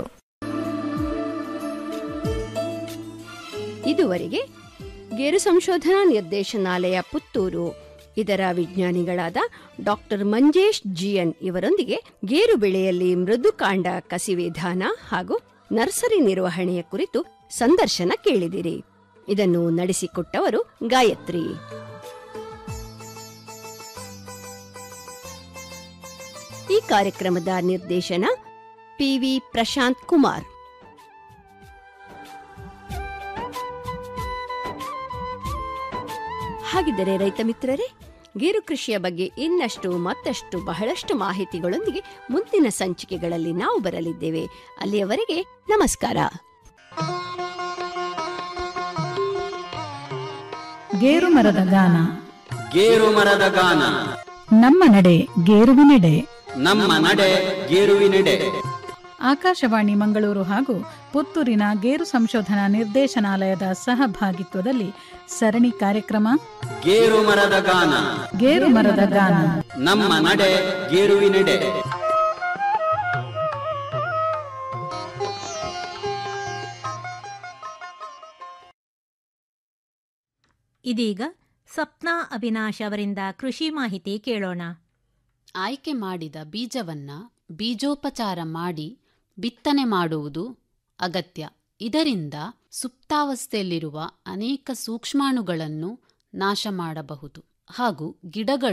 ಇದುವರೆಗೆ ಗೇರು ಸಂಶೋಧನಾ ನಿರ್ದೇಶನಾಲಯ ಪುತ್ತೂರು ಇದರ ವಿಜ್ಞಾನಿಗಳಾದ ಡಾಕ್ಟರ್ ಮಂಜೇಶ್ ಜಿಯನ್ ಇವರೊಂದಿಗೆ ಗೇರು ಬೆಳೆಯಲ್ಲಿ ಮೃದುಕಾಂಡ ಕಸಿ ವಿಧಾನ ಹಾಗೂ ನರ್ಸರಿ ನಿರ್ವಹಣೆಯ ಕುರಿತು ಸಂದರ್ಶನ ಕೇಳಿದಿರಿ ಇದನ್ನು ನಡೆಸಿಕೊಟ್ಟವರು ಗಾಯತ್ರಿ ಈ ಕಾರ್ಯಕ್ರಮದ ನಿರ್ದೇಶನ ಪಿವಿ ಪ್ರಶಾಂತ್ ಕುಮಾರ್ ಹಾಗಿದ್ದರೆ ರೈತ ಮಿತ್ರರೇ ಗೇರು ಕೃಷಿಯ ಬಗ್ಗೆ ಇನ್ನಷ್ಟು ಮತ್ತಷ್ಟು ಬಹಳಷ್ಟು ಮಾಹಿತಿಗಳೊಂದಿಗೆ ಮುಂದಿನ ಸಂಚಿಕೆಗಳಲ್ಲಿ ನಾವು ಬರಲಿದ್ದೇವೆ ಅಲ್ಲಿಯವರೆಗೆ ನಮಸ್ಕಾರ ಗೇರು ಮರದ ಗಾನ ಗೇರು ಮರದ ಗಾನ ನಮ್ಮ ನಡೆ ಗೇರುವಿನೆಡೆ ನಮ್ಮ ನಡೆ ಗೇರುವಿನೆಡೆ ಆಕಾಶವಾಣಿ ಮಂಗಳೂರು ಹಾಗೂ ಪುತ್ತೂರಿನ ಗೇರು ಸಂಶೋಧನಾ ನಿರ್ದೇಶನಾಲಯದ ಸಹಭಾಗಿತ್ವದಲ್ಲಿ ಸರಣಿ ಕಾರ್ಯಕ್ರಮ ಗೇರು ಮರದ ಗಾನ ಗೇರು ಮರದ ಗಾನ ನಮ್ಮ ನಡೆ ಗೇರುವಿನೆಡೆ ಇದೀಗ ಸಪ್ನಾ ಅವಿನಾಶ್ ಅವರಿಂದ ಕೃಷಿ ಮಾಹಿತಿ ಕೇಳೋಣ ಆಯ್ಕೆ ಮಾಡಿದ ಬೀಜವನ್ನ ಬೀಜೋಪಚಾರ ಮಾಡಿ ಬಿತ್ತನೆ ಮಾಡುವುದು ಅಗತ್ಯ ಇದರಿಂದ ಸುಪ್ತಾವಸ್ಥೆಯಲ್ಲಿರುವ ಅನೇಕ ಸೂಕ್ಷ್ಮಾಣುಗಳನ್ನು ನಾಶ ಮಾಡಬಹುದು ಹಾಗೂ ಗಿಡಗಳು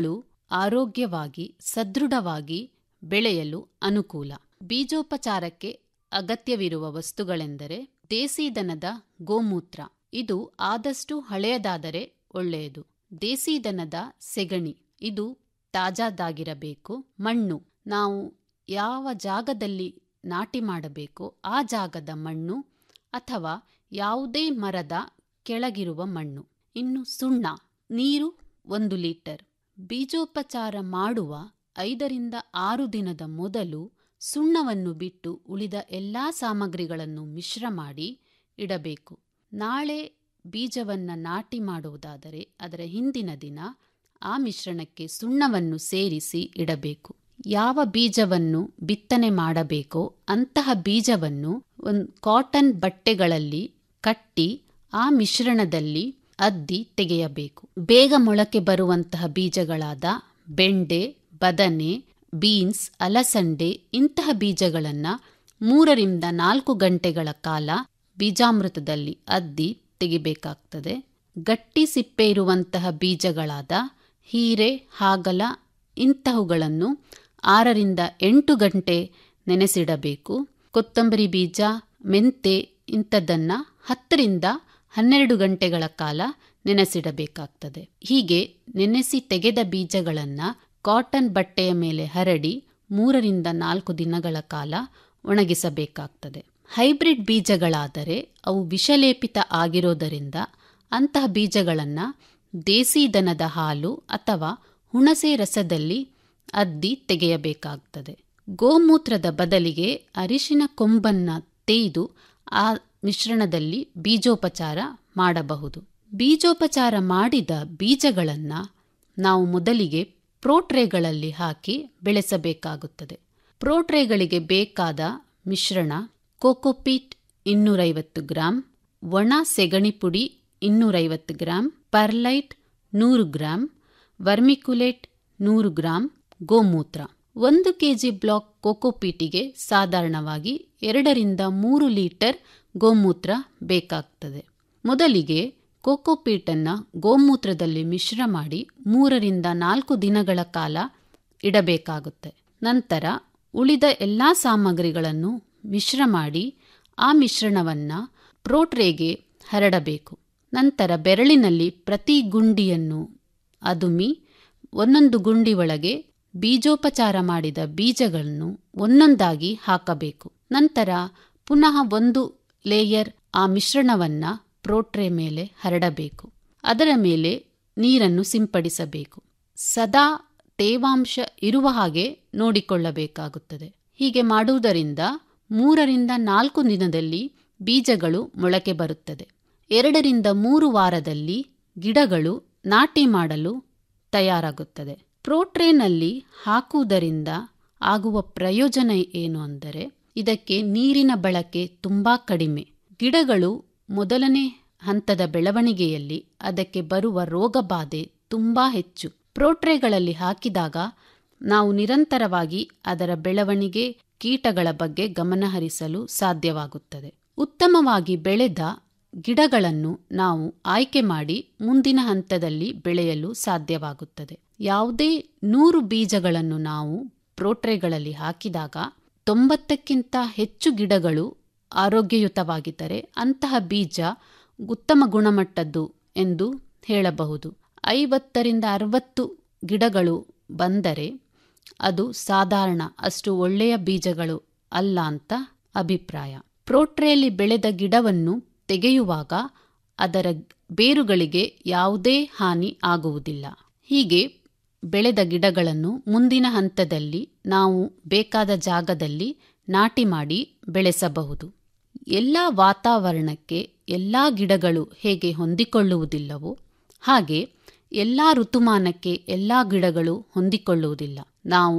ಆರೋಗ್ಯವಾಗಿ ಸದೃಢವಾಗಿ ಬೆಳೆಯಲು ಅನುಕೂಲ ಬೀಜೋಪಚಾರಕ್ಕೆ ಅಗತ್ಯವಿರುವ ವಸ್ತುಗಳೆಂದರೆ ದೇಸಿ ದನದ ಗೋಮೂತ್ರ ಇದು ಆದಷ್ಟು ಹಳೆಯದಾದರೆ ಒಳ್ಳೆಯದು ದೇಸಿ ದನದ ಸೆಗಣಿ ಇದು ತಾಜಾದಾಗಿರಬೇಕು ಮಣ್ಣು ನಾವು ಯಾವ ಜಾಗದಲ್ಲಿ ನಾಟಿ ಮಾಡಬೇಕೋ ಆ ಜಾಗದ ಮಣ್ಣು ಅಥವಾ ಯಾವುದೇ ಮರದ ಕೆಳಗಿರುವ ಮಣ್ಣು ಇನ್ನು ಸುಣ್ಣ ನೀರು ಒಂದು ಲೀಟರ್ ಬೀಜೋಪಚಾರ ಮಾಡುವ ಐದರಿಂದ ಆರು ದಿನದ ಮೊದಲು ಸುಣ್ಣವನ್ನು ಬಿಟ್ಟು ಉಳಿದ ಎಲ್ಲಾ ಸಾಮಗ್ರಿಗಳನ್ನು ಮಿಶ್ರ ಮಾಡಿ ಇಡಬೇಕು ನಾಳೆ ಬೀಜವನ್ನ ನಾಟಿ ಮಾಡುವುದಾದರೆ ಅದರ ಹಿಂದಿನ ದಿನ ಆ ಮಿಶ್ರಣಕ್ಕೆ ಸುಣ್ಣವನ್ನು ಸೇರಿಸಿ ಇಡಬೇಕು ಯಾವ ಬೀಜವನ್ನು ಬಿತ್ತನೆ ಮಾಡಬೇಕೋ ಅಂತಹ ಬೀಜವನ್ನು ಒಂದು ಕಾಟನ್ ಬಟ್ಟೆಗಳಲ್ಲಿ ಕಟ್ಟಿ ಆ ಮಿಶ್ರಣದಲ್ಲಿ ಅದ್ದಿ ತೆಗೆಯಬೇಕು ಬೇಗ ಮೊಳಕೆ ಬರುವಂತಹ ಬೀಜಗಳಾದ ಬೆಂಡೆ ಬದನೆ ಬೀನ್ಸ್ ಅಲಸಂಡೆ ಇಂತಹ ಬೀಜಗಳನ್ನು ಮೂರರಿಂದ ನಾಲ್ಕು ಗಂಟೆಗಳ ಕಾಲ ಬೀಜಾಮೃತದಲ್ಲಿ ಅದ್ದಿ ತೆಗಿಬೇಕಾಗ್ತದೆ ಗಟ್ಟಿ ಸಿಪ್ಪೆ ಇರುವಂತಹ ಬೀಜಗಳಾದ ಹೀರೆ ಹಾಗಲ ಇಂತಹವುಗಳನ್ನು ಆರರಿಂದ ಎಂಟು ಗಂಟೆ ನೆನೆಸಿಡಬೇಕು ಕೊತ್ತಂಬರಿ ಬೀಜ ಮೆಂತೆ ಇಂಥದ್ದನ್ನ ಹತ್ತರಿಂದ ಹನ್ನೆರಡು ಗಂಟೆಗಳ ಕಾಲ ನೆನೆಸಿಡಬೇಕಾಗ್ತದೆ ಹೀಗೆ ನೆನೆಸಿ ತೆಗೆದ ಬೀಜಗಳನ್ನು ಕಾಟನ್ ಬಟ್ಟೆಯ ಮೇಲೆ ಹರಡಿ ಮೂರರಿಂದ ನಾಲ್ಕು ದಿನಗಳ ಕಾಲ ಒಣಗಿಸಬೇಕಾಗ್ತದೆ ಹೈಬ್ರಿಡ್ ಬೀಜಗಳಾದರೆ ಅವು ವಿಷಲೇಪಿತ ಆಗಿರೋದರಿಂದ ಅಂತಹ ಬೀಜಗಳನ್ನು ದೇಸಿ ದನದ ಹಾಲು ಅಥವಾ ಹುಣಸೆ ರಸದಲ್ಲಿ ಅದ್ದಿ ತೆಗೆಯಬೇಕಾಗ್ತದೆ ಗೋಮೂತ್ರದ ಬದಲಿಗೆ ಅರಿಶಿನ ಕೊಂಬನ್ನ ತೇಯ್ದು ಆ ಮಿಶ್ರಣದಲ್ಲಿ ಬೀಜೋಪಚಾರ ಮಾಡಬಹುದು ಬೀಜೋಪಚಾರ ಮಾಡಿದ ಬೀಜಗಳನ್ನು ನಾವು ಮೊದಲಿಗೆ ಪ್ರೋಟ್ರೇಗಳಲ್ಲಿ ಹಾಕಿ ಬೆಳೆಸಬೇಕಾಗುತ್ತದೆ ಪ್ರೋಟ್ರೇಗಳಿಗೆ ಬೇಕಾದ ಮಿಶ್ರಣ ಕೋಕೋಪೀಟ್ ಇನ್ನೂರೈವತ್ತು ಗ್ರಾಂ ಒಣ ಸೆಗಣಿ ಪುಡಿ ಇನ್ನೂರೈವತ್ತು ಗ್ರಾಂ ಪರ್ಲೈಟ್ ನೂರು ಗ್ರಾಂ ವರ್ಮಿಕ್ಯುಲೇಟ್ ನೂರು ಗ್ರಾಂ ಗೋಮೂತ್ರ ಒಂದು ಕೆಜಿ ಬ್ಲಾಕ್ ಕೋಕೋಪೀಟಿಗೆ ಸಾಧಾರಣವಾಗಿ ಎರಡರಿಂದ ಮೂರು ಲೀಟರ್ ಗೋಮೂತ್ರ ಬೇಕಾಗ್ತದೆ ಮೊದಲಿಗೆ ಕೋಕೋಪೀಟನ್ನು ಗೋಮೂತ್ರದಲ್ಲಿ ಮಿಶ್ರ ಮಾಡಿ ಮೂರರಿಂದ ನಾಲ್ಕು ದಿನಗಳ ಕಾಲ ಇಡಬೇಕಾಗುತ್ತೆ ನಂತರ ಉಳಿದ ಎಲ್ಲ ಸಾಮಗ್ರಿಗಳನ್ನು ಮಿಶ್ರ ಮಾಡಿ ಆ ಮಿಶ್ರಣವನ್ನು ಪ್ರೋಟ್ರೇಗೆ ಹರಡಬೇಕು ನಂತರ ಬೆರಳಿನಲ್ಲಿ ಪ್ರತಿ ಗುಂಡಿಯನ್ನು ಅದುಮಿ ಒಂದೊಂದು ಗುಂಡಿ ಒಳಗೆ ಬೀಜೋಪಚಾರ ಮಾಡಿದ ಬೀಜಗಳನ್ನು ಒಂದೊಂದಾಗಿ ಹಾಕಬೇಕು ನಂತರ ಪುನಃ ಒಂದು ಲೇಯರ್ ಆ ಮಿಶ್ರಣವನ್ನ ಪ್ರೋಟ್ರೆ ಮೇಲೆ ಹರಡಬೇಕು ಅದರ ಮೇಲೆ ನೀರನ್ನು ಸಿಂಪಡಿಸಬೇಕು ಸದಾ ತೇವಾಂಶ ಇರುವ ಹಾಗೆ ನೋಡಿಕೊಳ್ಳಬೇಕಾಗುತ್ತದೆ ಹೀಗೆ ಮಾಡುವುದರಿಂದ ಮೂರರಿಂದ ನಾಲ್ಕು ದಿನದಲ್ಲಿ ಬೀಜಗಳು ಮೊಳಕೆ ಬರುತ್ತದೆ ಎರಡರಿಂದ ಮೂರು ವಾರದಲ್ಲಿ ಗಿಡಗಳು ನಾಟಿ ಮಾಡಲು ತಯಾರಾಗುತ್ತದೆ ಪ್ರೋಟ್ರೇನಲ್ಲಿ ಹಾಕುವುದರಿಂದ ಆಗುವ ಪ್ರಯೋಜನ ಏನು ಅಂದರೆ ಇದಕ್ಕೆ ನೀರಿನ ಬಳಕೆ ತುಂಬಾ ಕಡಿಮೆ ಗಿಡಗಳು ಮೊದಲನೇ ಹಂತದ ಬೆಳವಣಿಗೆಯಲ್ಲಿ ಅದಕ್ಕೆ ಬರುವ ರೋಗಬಾಧೆ ತುಂಬಾ ಹೆಚ್ಚು ಪ್ರೋಟ್ರೇಗಳಲ್ಲಿ ಹಾಕಿದಾಗ ನಾವು ನಿರಂತರವಾಗಿ ಅದರ ಬೆಳವಣಿಗೆ ಕೀಟಗಳ ಬಗ್ಗೆ ಗಮನಹರಿಸಲು ಸಾಧ್ಯವಾಗುತ್ತದೆ ಉತ್ತಮವಾಗಿ ಬೆಳೆದ ಗಿಡಗಳನ್ನು ನಾವು ಆಯ್ಕೆ ಮಾಡಿ ಮುಂದಿನ ಹಂತದಲ್ಲಿ ಬೆಳೆಯಲು ಸಾಧ್ಯವಾಗುತ್ತದೆ ಯಾವುದೇ ನೂರು ಬೀಜಗಳನ್ನು ನಾವು ಪ್ರೋಟ್ರೇಗಳಲ್ಲಿ ಹಾಕಿದಾಗ ತೊಂಬತ್ತಕ್ಕಿಂತ ಹೆಚ್ಚು ಗಿಡಗಳು ಆರೋಗ್ಯಯುತವಾಗಿದ್ದರೆ ಅಂತಹ ಬೀಜ ಉತ್ತಮ ಗುಣಮಟ್ಟದ್ದು ಎಂದು ಹೇಳಬಹುದು ಐವತ್ತರಿಂದ ಅರವತ್ತು ಗಿಡಗಳು ಬಂದರೆ ಅದು ಸಾಧಾರಣ ಅಷ್ಟು ಒಳ್ಳೆಯ ಬೀಜಗಳು ಅಲ್ಲ ಅಂತ ಅಭಿಪ್ರಾಯ ಪ್ರೋಟ್ರೆಯಲ್ಲಿ ಬೆಳೆದ ಗಿಡವನ್ನು ತೆಗೆಯುವಾಗ ಅದರ ಬೇರುಗಳಿಗೆ ಯಾವುದೇ ಹಾನಿ ಆಗುವುದಿಲ್ಲ ಹೀಗೆ ಬೆಳೆದ ಗಿಡಗಳನ್ನು ಮುಂದಿನ ಹಂತದಲ್ಲಿ ನಾವು ಬೇಕಾದ ಜಾಗದಲ್ಲಿ ನಾಟಿ ಮಾಡಿ ಬೆಳೆಸಬಹುದು ಎಲ್ಲ ವಾತಾವರಣಕ್ಕೆ ಎಲ್ಲ ಗಿಡಗಳು ಹೇಗೆ ಹೊಂದಿಕೊಳ್ಳುವುದಿಲ್ಲವೋ ಹಾಗೆ ಎಲ್ಲ ಋತುಮಾನಕ್ಕೆ ಎಲ್ಲ ಗಿಡಗಳು ಹೊಂದಿಕೊಳ್ಳುವುದಿಲ್ಲ ನಾವು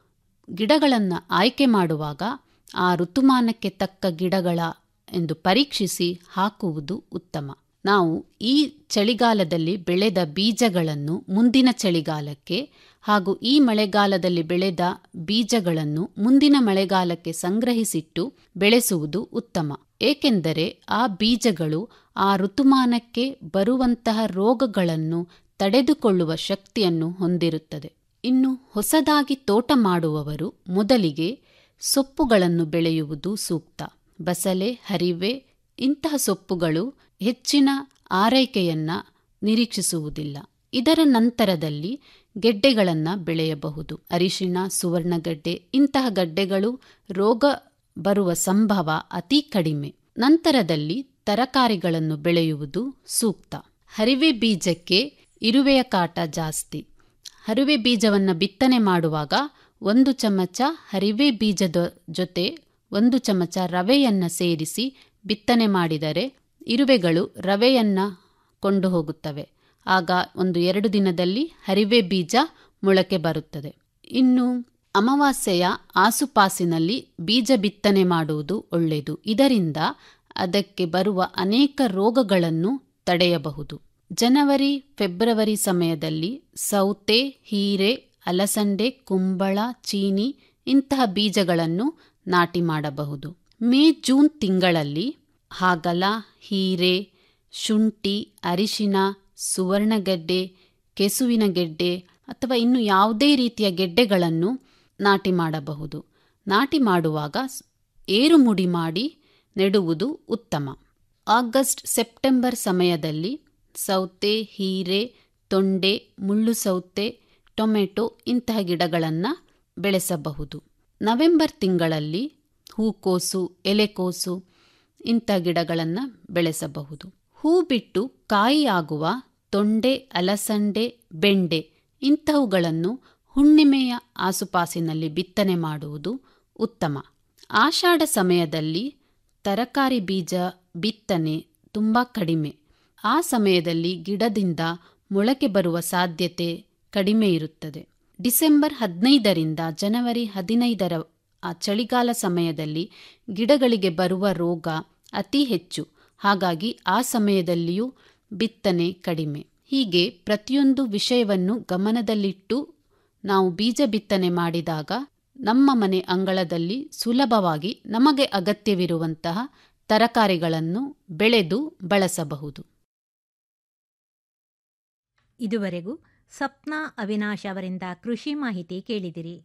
ಗಿಡಗಳನ್ನು ಆಯ್ಕೆ ಮಾಡುವಾಗ ಆ ಋತುಮಾನಕ್ಕೆ ತಕ್ಕ ಗಿಡಗಳ ಎಂದು ಪರೀಕ್ಷಿಸಿ ಹಾಕುವುದು ಉತ್ತಮ ನಾವು ಈ ಚಳಿಗಾಲದಲ್ಲಿ ಬೆಳೆದ ಬೀಜಗಳನ್ನು ಮುಂದಿನ ಚಳಿಗಾಲಕ್ಕೆ ಹಾಗೂ ಈ ಮಳೆಗಾಲದಲ್ಲಿ ಬೆಳೆದ ಬೀಜಗಳನ್ನು ಮುಂದಿನ ಮಳೆಗಾಲಕ್ಕೆ ಸಂಗ್ರಹಿಸಿಟ್ಟು ಬೆಳೆಸುವುದು ಉತ್ತಮ ಏಕೆಂದರೆ ಆ ಬೀಜಗಳು ಆ ಋತುಮಾನಕ್ಕೆ ಬರುವಂತಹ ರೋಗಗಳನ್ನು ತಡೆದುಕೊಳ್ಳುವ ಶಕ್ತಿಯನ್ನು ಹೊಂದಿರುತ್ತದೆ ಇನ್ನು ಹೊಸದಾಗಿ ತೋಟ ಮಾಡುವವರು ಮೊದಲಿಗೆ ಸೊಪ್ಪುಗಳನ್ನು ಬೆಳೆಯುವುದು ಸೂಕ್ತ ಬಸಳೆ ಹರಿವೆ ಇಂತಹ ಸೊಪ್ಪುಗಳು ಹೆಚ್ಚಿನ ಆರೈಕೆಯನ್ನ ನಿರೀಕ್ಷಿಸುವುದಿಲ್ಲ ಇದರ ನಂತರದಲ್ಲಿ ಗೆಡ್ಡೆಗಳನ್ನು ಬೆಳೆಯಬಹುದು ಅರಿಶಿಣ ಸುವರ್ಣಗಡ್ಡೆ ಇಂತಹ ಗಡ್ಡೆಗಳು ರೋಗ ಬರುವ ಸಂಭವ ಅತಿ ಕಡಿಮೆ ನಂತರದಲ್ಲಿ ತರಕಾರಿಗಳನ್ನು ಬೆಳೆಯುವುದು ಸೂಕ್ತ ಹರಿವೆ ಬೀಜಕ್ಕೆ ಇರುವೆಯ ಕಾಟ ಜಾಸ್ತಿ ಹರಿವೆ ಬೀಜವನ್ನು ಬಿತ್ತನೆ ಮಾಡುವಾಗ ಒಂದು ಚಮಚ ಹರಿವೆ ಬೀಜದ ಜೊತೆ ಒಂದು ಚಮಚ ರವೆಯನ್ನು ಸೇರಿಸಿ ಬಿತ್ತನೆ ಮಾಡಿದರೆ ಇರುವೆಗಳು ರವೆಯನ್ನ ಕೊಂಡು ಹೋಗುತ್ತವೆ ಆಗ ಒಂದು ಎರಡು ದಿನದಲ್ಲಿ ಹರಿವೆ ಬೀಜ ಮೊಳಕೆ ಬರುತ್ತದೆ ಇನ್ನು ಅಮಾವಾಸ್ಯೆಯ ಆಸುಪಾಸಿನಲ್ಲಿ ಬೀಜ ಬಿತ್ತನೆ ಮಾಡುವುದು ಒಳ್ಳೆಯದು ಇದರಿಂದ ಅದಕ್ಕೆ ಬರುವ ಅನೇಕ ರೋಗಗಳನ್ನು ತಡೆಯಬಹುದು ಜನವರಿ ಫೆಬ್ರವರಿ ಸಮಯದಲ್ಲಿ ಸೌತೆ ಹೀರೆ ಅಲಸಂಡೆ ಕುಂಬಳ ಚೀನಿ ಇಂತಹ ಬೀಜಗಳನ್ನು ನಾಟಿ ಮಾಡಬಹುದು ಮೇ ಜೂನ್ ತಿಂಗಳಲ್ಲಿ ಹಾಗಲ ಹೀರೆ ಶುಂಠಿ ಅರಿಶಿನ ಸುವರ್ಣಗೆಡ್ಡೆ ಕೆಸುವಿನ ಗೆಡ್ಡೆ ಅಥವಾ ಇನ್ನು ಯಾವುದೇ ರೀತಿಯ ಗೆಡ್ಡೆಗಳನ್ನು ನಾಟಿ ಮಾಡಬಹುದು ನಾಟಿ ಮಾಡುವಾಗ ಏರುಮುಡಿ ಮಾಡಿ ನೆಡುವುದು ಉತ್ತಮ ಆಗಸ್ಟ್ ಸೆಪ್ಟೆಂಬರ್ ಸಮಯದಲ್ಲಿ ಸೌತೆ ಹೀರೆ ತೊಂಡೆ ಮುಳ್ಳು ಸೌತೆ ಟೊಮೆಟೊ ಇಂತಹ ಗಿಡಗಳನ್ನು ಬೆಳೆಸಬಹುದು ನವೆಂಬರ್ ತಿಂಗಳಲ್ಲಿ ಹೂಕೋಸು ಎಲೆಕೋಸು ಇಂಥ ಗಿಡಗಳನ್ನು ಬೆಳೆಸಬಹುದು ಹೂ ಬಿಟ್ಟು ಕಾಯಿಯಾಗುವ ತೊಂಡೆ ಅಲಸಂಡೆ ಬೆಂಡೆ ಇಂತಹವುಗಳನ್ನು ಹುಣ್ಣಿಮೆಯ ಆಸುಪಾಸಿನಲ್ಲಿ ಬಿತ್ತನೆ ಮಾಡುವುದು ಉತ್ತಮ ಆಷಾಢ ಸಮಯದಲ್ಲಿ ತರಕಾರಿ ಬೀಜ ಬಿತ್ತನೆ ತುಂಬ ಕಡಿಮೆ ಆ ಸಮಯದಲ್ಲಿ ಗಿಡದಿಂದ ಮೊಳಕೆ ಬರುವ ಸಾಧ್ಯತೆ ಕಡಿಮೆ ಇರುತ್ತದೆ ಡಿಸೆಂಬರ್ ಹದಿನೈದರಿಂದ ಜನವರಿ ಹದಿನೈದರ ಆ ಚಳಿಗಾಲ ಸಮಯದಲ್ಲಿ ಗಿಡಗಳಿಗೆ ಬರುವ ರೋಗ ಅತಿ ಹೆಚ್ಚು ಹಾಗಾಗಿ ಆ ಸಮಯದಲ್ಲಿಯೂ ಬಿತ್ತನೆ ಕಡಿಮೆ ಹೀಗೆ ಪ್ರತಿಯೊಂದು ವಿಷಯವನ್ನು ಗಮನದಲ್ಲಿಟ್ಟು ನಾವು ಬೀಜ ಬಿತ್ತನೆ ಮಾಡಿದಾಗ ನಮ್ಮ ಮನೆ ಅಂಗಳದಲ್ಲಿ ಸುಲಭವಾಗಿ ನಮಗೆ ಅಗತ್ಯವಿರುವಂತಹ ತರಕಾರಿಗಳನ್ನು ಬೆಳೆದು ಬಳಸಬಹುದು ಇದುವರೆಗೂ ಸಪ್ನಾ ಅವಿನಾಶ್ ಅವರಿಂದ ಕೃಷಿ ಮಾಹಿತಿ ಕೇಳಿದಿರಿ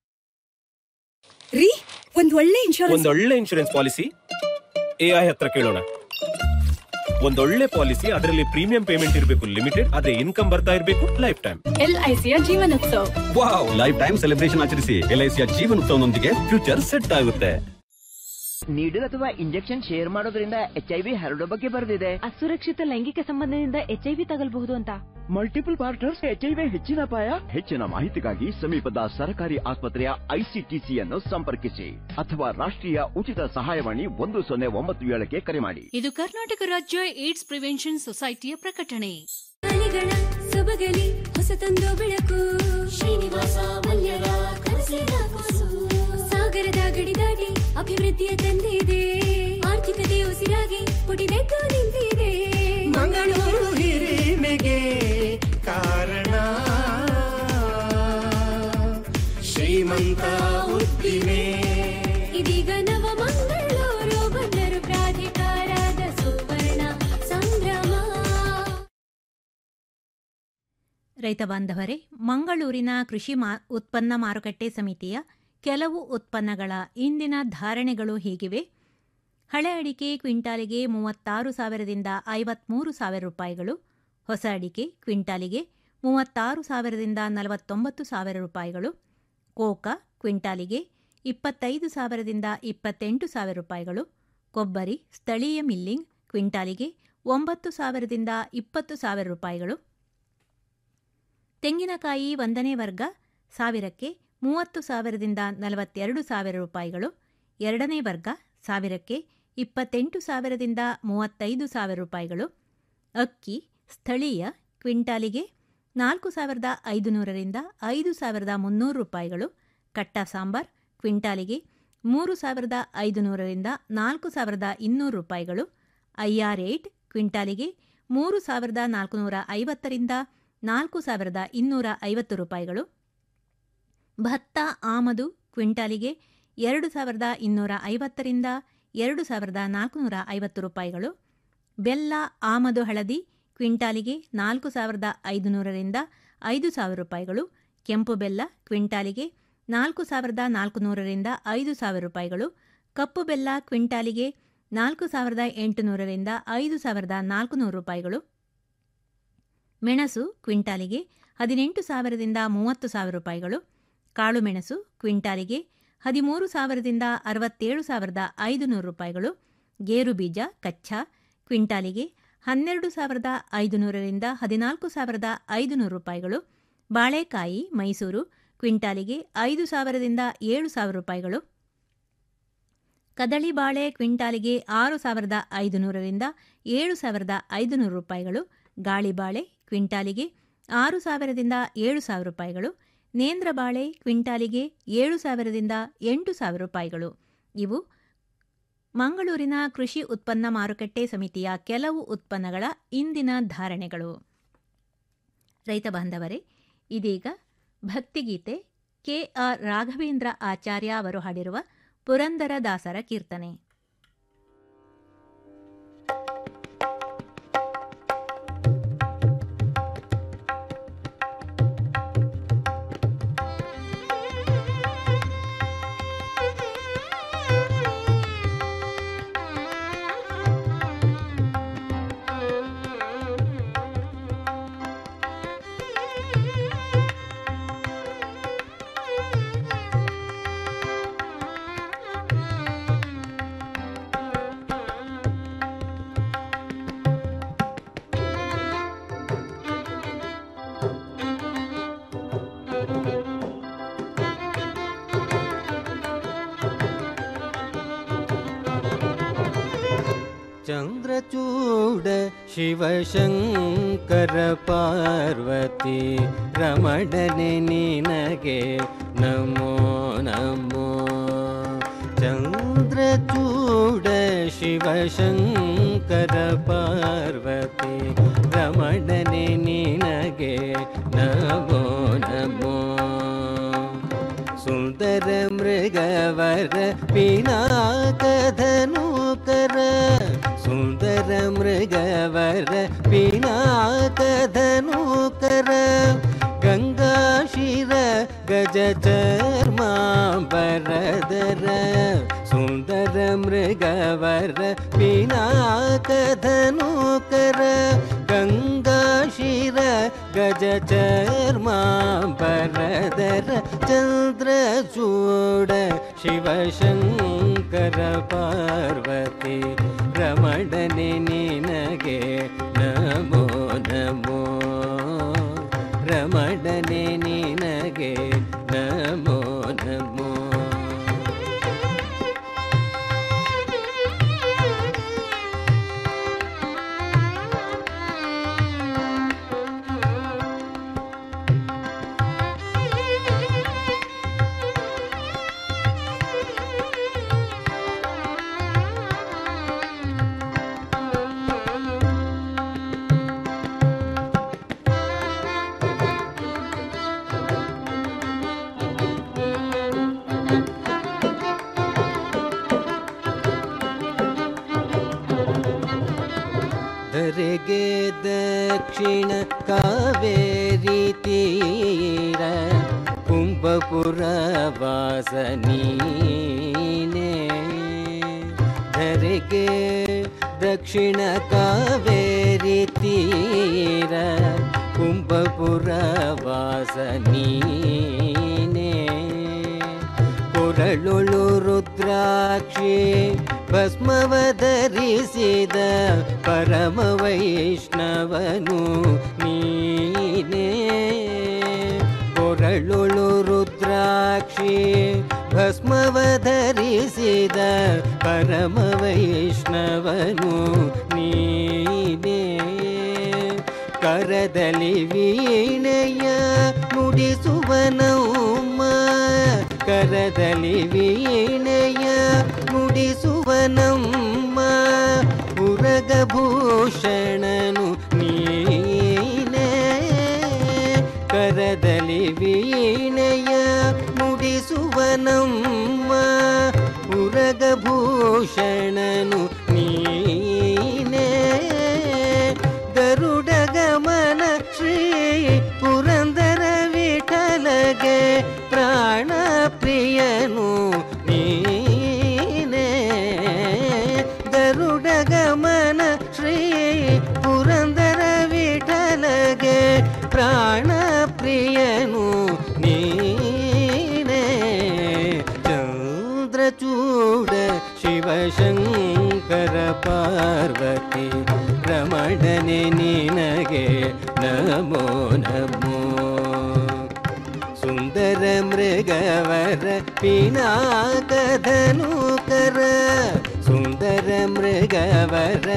ರೀ ಒಂದ್ ಒಳ್ಳೆ ಇನ್ಶೂರೆನ್ಸ್ ಒಂದೊಳ್ಳೆ ಇನ್ಶೂರೆನ್ಸ್ ಪಾಲಿಸಿ ಎಐ ಹತ್ರ ಕೇಳೋಣ ಒಂದೊಳ್ಳೆ ಪಾಲಿಸಿ ಅದರಲ್ಲಿ ಪ್ರೀಮಿಯಂ ಪೇಮೆಂಟ್ ಇರಬೇಕು ಲಿಮಿಟೆಡ್ ಆದ್ರೆ ಇನ್ಕಮ್ ಬರ್ತಾ ಇರಬೇಕು ಲೈಫ್ ಟೈಮ್ ಎಲ್ಐಸಿಯ ಜೀವನೋತ್ಸವ ವಾವ್ ಲೈಫ್ ಟೈಮ್ ಸೆಲೆಬ್ರೇಷನ್ ಆಚರಿಸಿ ಎಲ್ಐಸಿಯ ಜೀವನೋತ್ಸವನೊಂದಿಗೆ ಫ್ಯೂಚರ್ ಸೆಟ್ ಆಗುತ್ತೆ ನೀಡಲ್ ಅಥವಾ ಇಂಜೆಕ್ಷನ್ ಶೇರ್ ಮಾಡೋದ್ರಿಂದ ಎಚ್ ಐ ವಿ ಹರಡೋ ಬಗ್ಗೆ ಬರೆದಿದೆ ಅಸುರಕ್ಷಿತ ಲೈಂಗಿಕ ಸಂಬಂಧದಿಂದ ಎಚ್ ಐ ವಿ ತಗಲ್ಬಹುದು ಅಂತ multiple partners H I V ಹೆಚ್ಚಿನ ಅಪಾಯ ಹೆಚ್ಚಿನ ಮಾಹಿತಿಗಾಗಿ ಸಮೀಪದ ಸರ್ಕಾರಿ ಆಸ್ಪತ್ರೆಯ ಐಸಿಟಿಸಿಯನ್ನು ಸಂಪರ್ಕಿಸಿ ಅಥವಾ ರಾಷ್ಟ್ರೀಯ ಉಚಿತ ಸಹಾಯವಾಣಿ ಒಂದು ಸೊನ್ನೆ ಒಂಬತ್ತು ಏಳಕ್ಕೆ ಕರೆ ಮಾಡಿ ಇದು ಕರ್ನಾಟಕ ರಾಜ್ಯ ಏಡ್ಸ್ ಪ್ರಿವೆನ್ಷನ್ ಸೊಸೈಟಿಯ ಪ್ರಕಟಣೆ ಸೊಬಗಲಿ ಹೊಸತೊಂದು ಬೆಳಕು ಶ್ರೀನಿವಾಸ ಮಲ್ಯರ ಕನಸಿನ ಕೂಸು ಸಾಗರದ ಗಡಿ ದಾಟಿ ಅಭಿವೃದ್ಧಿಯ ತಂದಿದೆ ಆರ್ಥಿಕತೆ ಉಸಿರಾಗಿ ಪುಟಿದೆದ್ದು ನಿಂತಿದೆ ಮಂಗಳೂರು ಹಿರಿಮೆಗೆ ಕಾರಣ ಶ್ರೀಮಂತ ಉದ್ದಿಮೆ ಇದೀಗ ನವ ಮಂಗಳೂರು ಬಂದರು ಪ್ರಾಧಿಕಾರದ ಸುವರ್ಣ ಸಂಭ್ರಮ ರೈತ ಬಾಂಧವರೇ ಮಂಗಳೂರಿನ ಕೃಷಿ ಮಾ ಉತ್ಪನ್ನ ಮಾರುಕಟ್ಟೆ ಸಮಿತಿಯ ಕೆಲವು ಉತ್ಪನ್ನಗಳ ಇಂದಿನ ಧಾರಣೆಗಳು ಹೀಗಿವೆ ಹಳೆ ಅಡಿಕೆ ಕ್ವಿಂಟಾಲಿಗೆ ಮೂವತ್ತಾರು ಸಾವಿರದಿಂದ ಐವತ್ಮೂರು ಸಾವಿರ ರೂಪಾಯಿಗಳು ಹೊಸ ಅಡಿಕೆ ಕ್ವಿಂಟಾಲಿಗೆ ಮೂವತ್ತಾರು ಸಾವಿರದಿಂದ ನಲವತ್ತೊಂಬತ್ತು ಸಾವಿರ ರೂಪಾಯಿಗಳು ಕೋಕಾ ಕ್ವಿಂಟಾಲಿಗೆ ಇಪ್ಪತ್ತೈದು ಸಾವಿರದಿಂದ ಇಪ್ಪತ್ತೆಂಟು ಸಾವಿರ ರೂಪಾಯಿಗಳು ಕೊಬ್ಬರಿ ಸ್ಥಳೀಯ ಮಿಲ್ಲಿಂಗ್ ಕ್ವಿಂಟಾಲಿಗೆ ಒಂಬತ್ತು ಸಾವಿರದಿಂದ ಇಪ್ಪತ್ತು ಸಾವಿರ ರೂಪಾಯಿಗಳು ತೆಂಗಿನಕಾಯಿ ಒಂದನೇ ವರ್ಗ ಸಾವಿರಕ್ಕೆ ಮೂವತ್ತು ಸಾವಿರದಿಂದ ನಲವತ್ತೆರಡು ಸಾವಿರ ರೂಪಾಯಿಗಳು ಎರಡನೇ ವರ್ಗ ಸಾವಿರಕ್ಕೆ ಇಪ್ಪತ್ತೆಂಟು ಸಾವಿರದಿಂದ ಮೂವತ್ತೈದು ಸಾವಿರ ರೂಪಾಯಿಗಳು ಅಕ್ಕಿ ಸ್ಥಳೀಯ ಕ್ವಿಂಟಾಲಿಗೆ ನಾಲ್ಕು ಸಾವಿರದ ಐದುನೂರರಿಂದ ಐದು ಸಾವಿರದ ಮುನ್ನೂರು ರೂಪಾಯಿಗಳು ಕಟ್ಟ ಸಾಂಬಾರ್ ಕ್ವಿಂಟಾಲಿಗೆ ಮೂರು ಸಾವಿರದ ಐದುನೂರರಿಂದ ನಾಲ್ಕು ಸಾವಿರದ ಇನ್ನೂರು ರೂಪಾಯಿಗಳು ಐಆರ್ ಏಟ್ ಕ್ವಿಂಟಾಲಿಗೆ ಮೂರು ಸಾವಿರದ ನಾಲ್ಕುನೂರ ಐವತ್ತರಿಂದ ನಾಲ್ಕು ಸಾವಿರದ ಇನ್ನೂರ ಐವತ್ತು ರೂಪಾಯಿಗಳು ಭತ್ತ ಆಮದು ಕ್ವಿಂಟಾಲಿಗೆ ಎರಡು ಸಾವಿರದ ಇನ್ನೂರ ಐವತ್ತರಿಂದ ಎರಡು ಸಾವಿರದ ನಾಲ್ಕುನೂರ ಐವತ್ತು ರೂಪಾಯಿಗಳು ಬೆಲ್ಲ ಆಮದು ಹಳದಿ ಕ್ವಿಂಟಾಲಿಗೆ ನಾಲ್ಕು ಸಾವಿರದ ಐದುನೂರರಿಂದ ಐದು ಸಾವಿರ ರೂಪಾಯಿಗಳು ಕೆಂಪು ಬೆಲ್ಲ ಕ್ವಿಂಟಾಲಿಗೆ ನಾಲ್ಕು ಸಾವಿರದ ನಾಲ್ಕು ನೂರರಿಂದ ಐದು ಸಾವಿರ ರೂಪಾಯಿಗಳು ಕಪ್ಪು ಬೆಲ್ಲ ಕ್ವಿಂಟಾಲಿಗೆ ನಾಲ್ಕು ಸಾವಿರದ ಎಂಟುನೂರರಿಂದ ಐದು ಸಾವಿರದ ನಾಲ್ಕುನೂರು ರೂಪಾಯಿಗಳು ಮೆಣಸು ಕ್ವಿಂಟಾಲಿಗೆ ಹದಿನೆಂಟು ಸಾವಿರದಿಂದ ಮೂವತ್ತು ಸಾವಿರ ರೂಪಾಯಿಗಳು ಕಾಳು ಮೆಣಸು ಕ್ವಿಂಟಾಲಿಗೆ ಹದಿಮೂರು ಸಾವಿರದಿಂದ ಅರವತ್ತೇಳು ಸಾವಿರದ ಐದುನೂರು ರೂಪಾಯಿಗಳು ಗೇರು ಬೀಜ ಕಚ್ಚಾ ಕ್ವಿಂಟಾಲಿಗೆ ಹನ್ನೆರಡು ಸಾವಿರದ ಐದುನೂರರಿಂದ ಹದಿನಾಲ್ಕು ಸಾವಿರದ ಐದುನೂರು ರೂಪಾಯಿಗಳು ಬಾಳೆಕಾಯಿ ಮೈಸೂರು ಕ್ವಿಂಟಾಲಿಗೆ ಐದು ಸಾವಿರದಿಂದ ಏಳು ಸಾವಿರ ರೂಪಾಯಿಗಳು ಕದಳಿ ಬಾಳೆ ಕ್ವಿಂಟಾಲಿಗೆ ಆರು ಸಾವಿರದ ಐದುನೂರರಿಂದ ಏಳು ಸಾವಿರದ ಐದುನೂರು ರೂಪಾಯಿಗಳು ಗಾಳಿ ಬಾಳೆ ಕ್ವಿಂಟಾಲಿಗೆ ಆರು ಸಾವಿರದಿಂದ ಏಳು ಸಾವಿರ ರೂಪಾಯಿಗಳು ನೇಂದ್ರ ಬಾಳೆ ಕ್ವಿಂಟಾಲಿಗೆ ಏಳು ಸಾವಿರದಿಂದ ಎಂಟು ಸಾವಿರ ರೂಪಾಯಿಗಳು ಇವು ಮಂಗಳೂರಿನ ಕೃಷಿ ಉತ್ಪನ್ನ ಮಾರುಕಟ್ಟೆ ಸಮಿತಿಯ ಕೆಲವು ಉತ್ಪನ್ನಗಳ ಇಂದಿನ ಧಾರಣೆಗಳು ರೈತ ಬಾಂಧವರೇ ಇದೀಗ ಭಕ್ತಿಗೀತೆ ಕೆ ಆರ್ ರಾಘವೇಂದ್ರ ಆಚಾರ್ಯ ಅವರು ಹಾಡಿರುವ ಪುರಂದರ ದಾಸರ ಕೀರ್ತನೆ ಚಂದ್ರಚೂಡ ಶಿವಶಂಕರ ಪಾರ್ವತಿ ರಮಣನೆ ನಿನಗೆ ನಮೋ ನಮೋ ಚಂದ್ರಚೂಡ ಶಿವಶಂಕರ ಪಾರ್ವತಿ ರಮಣನೆ ನಿನಗೆ ನಮೋ ನಮೋ ಸುಂದರ ಮೃಗವರ ಪಿನಾಕಧನೂಕರ ಸುಂದರ ಮೃಗವರ ಪಿನಾಕಧನೂಕರ ಗಂಗಾಶಿರ ಗಜ ಚರ್ಮಾಂಬರದರ ಸುಂದರ ಮೃಗವರ ಪಿನಾಕಧನೂಕರ ಗಂಗಾಶಿರ ಗಜ ಚರ್ಮಾಂಬರದರ ಚಂದ್ರಚೂಡ ಶಿವಶಂಕರ ಪಾರ್ವತಿ ರಮಣನೆ ನಿನಗೆ ನಮೋ ನಮೋ ರಮಣನೆ ನಿನಗೆ ನಮೋ ನಮೋ ಧರೆಗೆ ದಕ್ಷಿಣ ಕಾವೇರಿ ತೀರ ಕುಂಭಪುರ ವಾಸನೀನೇ ಧರೆಗೆ ದಕ್ಷಿಣ ಕಾವೇರಿ ತೀರ ಕುಂಭಪುರ ವಾಸನೀನೇ ಕೊರಳೊಳು ರುದ್ರಾಕ್ಷಿ ಭಸ್ಮವ ಧರಿಸಿದ ಪರಮ ವೈಷ್ಣವನು ನೀನೇ ಕೊರಳೊಳು ರುದ್ರಾಕ್ಷಿ ಭಸ್ಮವ ಧರಿಸಿದ ಪರಮ ವೈಷ್ಣವನು ನೀನೇ ಕರದಲ್ಲಿ ವೀಣೆಯ ನುಡಿಸುವನೌಮ ಕರದಲ್ಲಿ ವೀಣೆಯ ನುಡಿಸುವನಮ್ಮ ಉರಗಭೂಷಣನು ನೀನೇ ಕರದಲ್ಲಿ ವೀಣೆಯ ನುಡಿಸುವನಮ್ಮ ಉರಗಭೂಷಣನು ನೀನೇ ಗರುಡ ಗಮನ ಶ್ರೀ ಪುರಂದರ ವಿಠಲ ಶಿವಶಂಕರ ಪಾರ್ವತಿ ರಮಣನೆ ನಿನಗೆ ನಮೋ ನಮೋ ಸುಂದರ ಮೃಗವರ ಪಿನಾಕಧನುಕರ ಸುಂದರ ಮೃಗವರ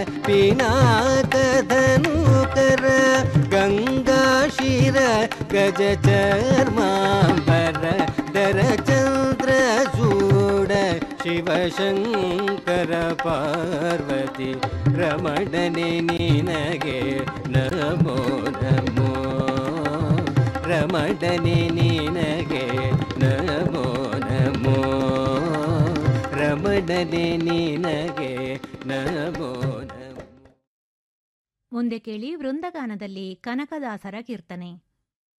ಪಿನಾಕಧನುಕರ ಗಂಗಾಶಿರ ಗಜ ಚರ್ಮಾಂಬರ ದರ ಚಂದ್ರ ಚೂಡ ಶಿವಶಂಕರ ಪಾರ್ವತಿ ರಮಣನೆ ನಿನಗೆ ನಮೋ ನಮೋ ರಮಣನೆ ನಿನಗೆ ನಮೋ ನಮೋ ರಮಣನೆ ನಿನಗೆ ನಮೋ ನಮೋ ಮುಂದೆ ಕೇಳಿ ವೃಂದಗಾನದಲ್ಲಿ ಕನಕದಾಸರ ಕೀರ್ತನೆ